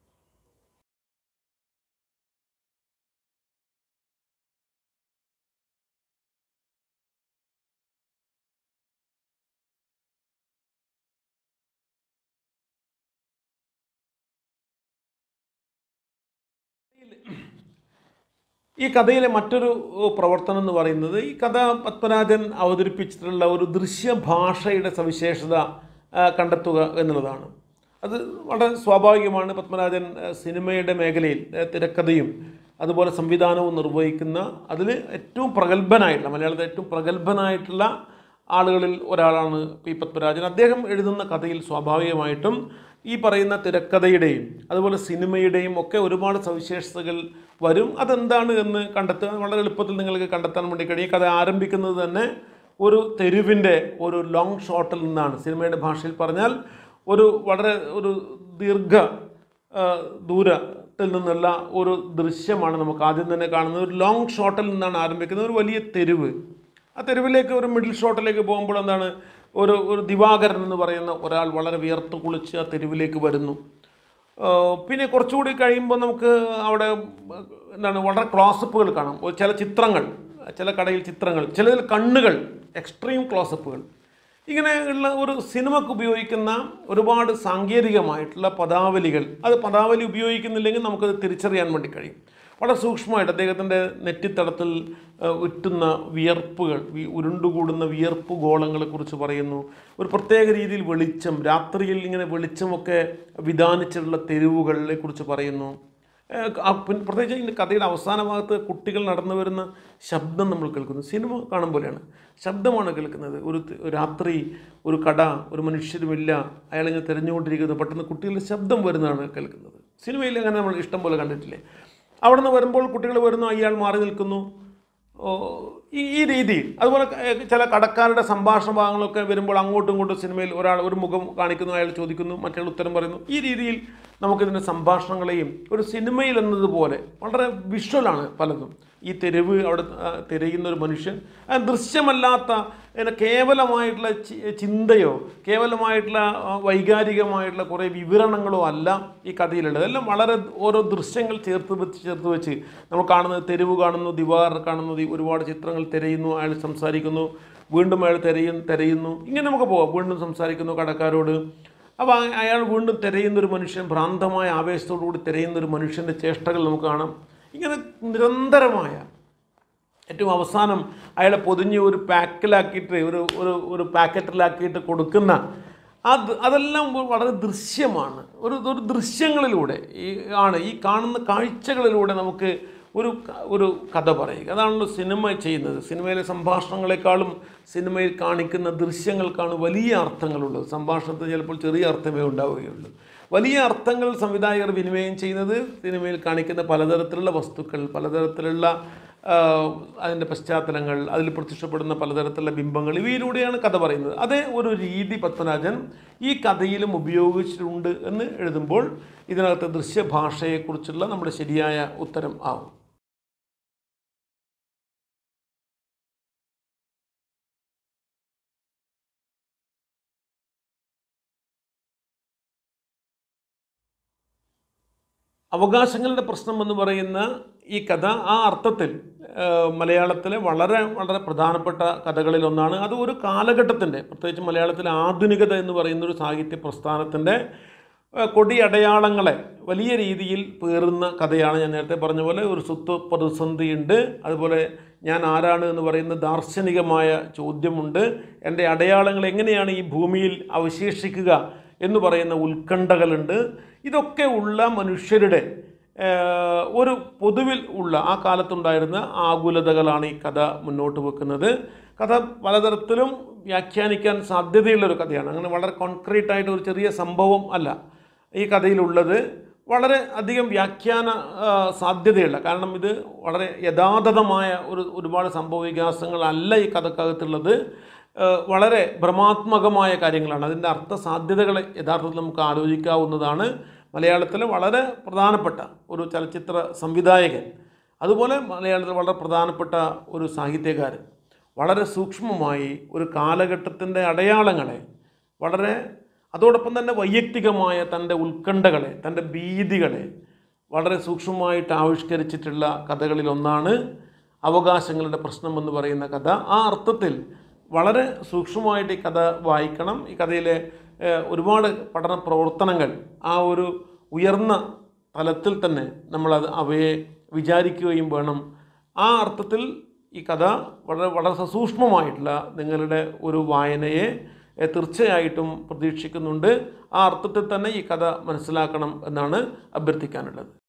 ഈ കഥയിലെ മറ്റൊരു ഏഹ്, പ്രവർത്തനം എന്ന് പറയുന്നത് ഈ കഥ പത്മരാജൻ അവതരിപ്പിച്ചിട്ടുള്ള ഒരു ദൃശ്യഭാഷയുടെ സവിശേഷത ആ, കണ്ടെത്തുക എന്നുള്ളതാണ് അത് വളരെ സ്വാഭാവികമാണ് പത്മരാജൻ ഏഹ്, സിനിമയുടെ മേഖലയിൽ ഏഹ്, തിരക്കഥയും അതുപോലെ സംവിധാനവും നിർവഹിക്കുന്ന അതിൽ ഏറ്റവും പ്രഗത്ഭനായിട്ടുള്ള മലയാളത്തിലെ ഏറ്റവും പ്രഗത്ഭനായിട്ടുള്ള ആളുകളിൽ ഒരാളാണ് പി പത്മരാജൻ അദ്ദേഹം എഴുതുന്ന കഥയിൽ സ്വാഭാവികമായിട്ടും ഈ പറയുന്ന തിരക്കഥയുടെയും അതുപോലെ സിനിമയുടെയും ഒക്കെ ഒരുപാട് സവിശേഷതകൾ വരും അതെന്താണ് എന്ന് കണ്ടെത്തുക വളരെ എളുപ്പത്തിൽ നിങ്ങൾക്ക് കണ്ടെത്താൻ വേണ്ടി കഴിയും ഈ കഥ ആരംഭിക്കുന്നത് തന്നെ ഒരു തെരുവിൻ്റെ ഒരു ലോങ് ഷോട്ടിൽ നിന്നാണ് സിനിമയുടെ ഭാഷയിൽ പറഞ്ഞാൽ ഒരു വളരെ ഒരു ദീർഘ ആ, ദൂരത്തിൽ നിന്നുള്ള ഒരു ദൃശ്യമാണ് നമുക്ക് ആദ്യം തന്നെ കാണുന്നത് ഒരു ലോങ് ഷോട്ടിൽ നിന്നാണ് ആരംഭിക്കുന്നത് ഒരു വലിയ തെരുവ് ആ തെരുവിലേക്ക് ഒരു മിഡിൽ ഷോട്ടിലേക്ക് പോകുമ്പോൾ എന്താണ് ഒരു ഒരു ദിവാകരൻ എന്ന് പറയുന്ന ഒരാൾ വളരെ വിയർത്ത് കുളിച്ച് ആ തെരുവിലേക്ക് വരുന്നു ആ, പിന്നെ കുറച്ചുകൂടി കഴിയുമ്പോൾ നമുക്ക് അവിടെ എന്താണ് വളരെ ക്ലോസപ്പുകൾ കാണാം ഒരു ചില ചിത്രങ്ങൾ ചില കടയിൽ ചിത്രങ്ങൾ ചിലതിൽ കണ്ണുകൾ എക്സ്ട്രീം ക്ലോസപ്പുകൾ ഇങ്ങനെയുള്ള ഒരു സിനിമക്ക് ഉപയോഗിക്കുന്ന ഒരുപാട് സാങ്കേതികമായിട്ടുള്ള പദാവലികൾ അത് പദാവലി ഉപയോഗിക്കുന്നില്ലെങ്കിൽ നമുക്കത് തിരിച്ചറിയാൻ വേണ്ടി കഴിയും വളരെ സൂക്ഷ്മമായിട്ട് അദ്ദേഹത്തിൻ്റെ നെറ്റിത്തടത്തിൽ ഏഹ്, ഉറ്റുന്ന വിയർപ്പുകൾ വി- ഉരുണ്ടുകൂടുന്ന വിയർപ്പ് ഗോളങ്ങളെക്കുറിച്ച് പറയുന്നു ഒരു പ്രത്യേക രീതിയിൽ വെളിച്ചം രാത്രിയിൽ ഇങ്ങനെ വെളിച്ചമൊക്കെ വിധാനിച്ചിട്ടുള്ള തെരുവുകളെ കുറിച്ച് പറയുന്നു ഏഹ് ആ പിൻ- പ്രത്യേകിച്ച് ഇതിൻ്റെ കഥയുടെ അവസാന ഭാഗത്ത് കുട്ടികൾ നടന്നു വരുന്ന ശബ്ദം നമ്മൾ കേൾക്കുന്നു സിനിമ കാണും പോലെയാണ് ശബ്ദമാണ് കേൾക്കുന്നത് ഒരു ത- ഒരു രാത്രി ഒരു കട ഒരു മനുഷ്യരുമില്ല അയാളിങ്ങനെ തിരഞ്ഞുകൊണ്ടിരിക്കുന്നു പെട്ടെന്ന് കുട്ടികളുടെ ശബ്ദം വരുന്നതാണ് കേൾക്കുന്നത് സിനിമയിൽ അങ്ങനെ നമ്മൾ ഇഷ്ടം പോലെ കണ്ടിട്ടില്ലേ അവിടെ നിന്ന് വരുമ്പോൾ കുട്ടികൾ വരുന്നു അയാൾ മാറി നിൽക്കുന്നു ഓ, ഈ ഈ രീതിയിൽ അതുപോലെ ക- ചില കടക്കാരുടെ സംഭാഷണ ഭാഗങ്ങളൊക്കെ വരുമ്പോൾ അങ്ങോട്ടും ഇങ്ങോട്ടും സിനിമയിൽ ഒരാൾ ഒരു മുഖം കാണിക്കുന്നു അയാൾ ചോദിക്കുന്നു മറ്റേ ഉത്തരം പറയുന്നു ഈ രീതിയിൽ നമുക്കിതിൻ്റെ സംഭാഷണങ്ങളെയും ഒരു സിനിമയിൽ എന്നതുപോലെ വളരെ വിഷ്വലാണ് പലതും ഈ തെരുവ് അവിടെ ആ, തിരയുന്ന ഒരു മനുഷ്യൻ ആ ദൃശ്യമല്ലാത്ത ഇങ്ങനെ കേവലമായിട്ടുള്ള ചി- ചിന്തയോ കേവലമായിട്ടുള്ള ആ, വൈകാരികമായിട്ടുള്ള കുറേ വിവരണങ്ങളോ അല്ല ഈ കഥയിലുള്ളത് എല്ലാം വളരെ ഓരോ ദൃശ്യങ്ങൾ ചേർത്ത് വെച്ച് ചേർത്ത് വെച്ച് നമ്മൾ കാണുന്നത് തെരുവ് കാണുന്നു ദിവാർ കാണുന്നു ദി- ഒരുപാട് ചിത്രങ്ങൾ തിരയുന്നു അയാൾ സംസാരിക്കുന്നു വീണ്ടും അയാൾ തിരയും തിരയുന്നു ഇങ്ങനെ നമുക്ക് പോകാം വീണ്ടും സംസാരിക്കുന്നു കടക്കാരോട് അപ്പോൾ ആ- അയാൾ വീണ്ടും തിരയുന്ന ഒരു മനുഷ്യൻ ഭ്രാന്തമായ ആവേശത്തോടു കൂടി തിരയുന്ന ഒരു മനുഷ്യൻ്റെ ചേഷ്ടകൾ നമുക്ക് കാണാം ഇങ്ങനെ നിരന്തരമായ ഏറ്റവും അവസാനം അയാളെ പൊതിഞ്ഞ് ഒരു പാക്കിലാക്കിയിട്ട് ഒരു ഒരു ഒരു പാക്കറ്റിലാക്കിയിട്ട് കൊടുക്കുന്ന അത് അതെല്ലാം വളരെ ദൃശ്യമാണ് ഒരു ഒരു ദൃശ്യങ്ങളിലൂടെ ഈ ആണ് ഈ കാണുന്ന കാഴ്ചകളിലൂടെ നമുക്ക് ഒരു ക- ഒരു കഥ പറയുക അതാണല്ലോ സിനിമ ചെയ്യുന്നത് സിനിമയിലെ സംഭാഷണങ്ങളെക്കാളും സിനിമയിൽ കാണിക്കുന്ന ദൃശ്യങ്ങൾക്കാണ് വലിയ അർത്ഥങ്ങളുള്ളത് സംഭാഷണത്തിന് ചിലപ്പോൾ ചെറിയ അർത്ഥമേ ഉണ്ടാവുകയുള്ളൂ വലിയ അർത്ഥങ്ങൾ സംവിധായകർ വിനിമയം ചെയ്യുന്നത് സിനിമയിൽ കാണിക്കുന്ന പലതരത്തിലുള്ള വസ്തുക്കൾ പലതരത്തിലുള്ള ആ, അതിൻ്റെ പശ്ചാത്തലങ്ങൾ അതിൽ പ്രത്യക്ഷപ്പെടുന്ന പലതരത്തിലുള്ള ബിംബങ്ങൾ ഇവയിലൂടെയാണ് കഥ പറയുന്നത് അതേ ഒരു രീതി പത്മരാജൻ ഈ കഥയിലും ഉപയോഗിച്ചിട്ടുണ്ട് എന്ന് എഴുതുമ്പോൾ ഇതിനകത്ത് ദൃശ്യഭാഷയെക്കുറിച്ചുള്ള നമ്മുടെ ശരിയായ ഉത്തരം ആവും അവകാശങ്ങളുടെ പ്രശ്നം എന്ന് പറയുന്ന ഈ കഥ ആ അർത്ഥത്തിൽ ഏഹ്, മലയാളത്തിലെ വളരെ വളരെ പ്രധാനപ്പെട്ട കഥകളിലൊന്നാണ് അത് ഒരു കാലഘട്ടത്തിൻ്റെ പ്രത്യേകിച്ച് മലയാളത്തിലെ ആധുനികത എന്ന് പറയുന്ന ഒരു സാഹിത്യ പ്രസ്ഥാനത്തിൻ്റെ ഏഹ്, കൊടിയടയാളങ്ങളെ വലിയ രീതിയിൽ പേറുന്ന കഥയാണ് ഞാൻ നേരത്തെ പറഞ്ഞ പോലെ ഒരു സ്വത്ത് പ്രതിസന്ധിയുണ്ട് അതുപോലെ ഞാൻ ആരാണ് എന്ന് പറയുന്ന ദാർശനികമായ ചോദ്യമുണ്ട് എൻ്റെ അടയാളങ്ങൾ എങ്ങനെയാണ് ഈ ഭൂമിയിൽ അവശേഷിക്കുക എന്ന് പറയുന്ന ഉത്കണ്ഠകളുണ്ട് ഇതൊക്കെ ഉള്ള മനുഷ്യരുടെ ഏഹ്, ഒരു പൊതുവിൽ ഉള്ള ആ കാലത്തുണ്ടായിരുന്ന ആകുലതകളാണ് ഈ കഥ മുന്നോട്ട് വെക്കുന്നത് കഥ പലതരത്തിലും വ്യാഖ്യാനിക്കാൻ സാധ്യതയുള്ള ഒരു കഥയാണ് അങ്ങനെ വളരെ കോൺക്രീറ്റ് ആയിട്ട് ഒരു ചെറിയ സംഭവം അല്ല ഈ കഥയിലുള്ളത് വളരെ അധികം വ്യാഖ്യാന ആ, സാധ്യതയുള്ള കാരണം ഇത് വളരെ യഥാതഥമായ ഒരു ഒരുപാട് സംഭവ വികാസങ്ങളല്ല ഈ കഥക്കകത്തുള്ളത് ആ, വളരെ ഭ്രമാത്മകമായ കാര്യങ്ങളാണ് അതിൻ്റെ അർത്ഥ സാധ്യതകളെ യഥാർത്ഥത്തിൽ നമുക്ക് ആലോചിക്കാവുന്നതാണ് മലയാളത്തിലെ വളരെ പ്രധാനപ്പെട്ട ഒരു ചലച്ചിത്ര സംവിധായകൻ അതുപോലെ മലയാളത്തിൽ വളരെ പ്രധാനപ്പെട്ട ഒരു സാഹിത്യകാരൻ വളരെ സൂക്ഷ്മമായി ഒരു കാലഘട്ടത്തിൻ്റെ അടയാളങ്ങളെ വളരെ അതോടൊപ്പം തന്നെ വൈയക്തികമായ തൻ്റെ ഉത്കണ്ഠകളെ തൻ്റെ ഭീതികളെ വളരെ സൂക്ഷ്മമായിട്ട് ആവിഷ്കരിച്ചിട്ടുള്ള കഥകളിലൊന്നാണ് അവകാശങ്ങളുടെ പ്രശ്നം എന്ന് പറയുന്ന കഥ ആ അർത്ഥത്തിൽ വളരെ സൂക്ഷ്മമായിട്ട് ഈ കഥ വായിക്കണം ഈ കഥയിലെ ഏഹ്, ഒരുപാട് പഠന പ്രവർത്തനങ്ങൾ ആ ഒരു ഉയർന്ന തലത്തിൽ തന്നെ നമ്മളത് അവയെ വിചാരിക്കുകയും വേണം ആ അർത്ഥത്തിൽ ഈ കഥ വളരെ വളരെ സസൂക്ഷ്മമായിട്ടുള്ള നിങ്ങളുടെ ഒരു വായനയെ എ, തീർച്ചയായിട്ടും പ്രതീക്ഷിക്കുന്നുണ്ട് ആ അർത്ഥത്തിൽ തന്നെ ഈ കഥ മനസ്സിലാക്കണം എന്നാണ് അഭ്യർത്ഥിക്കാനുള്ളത്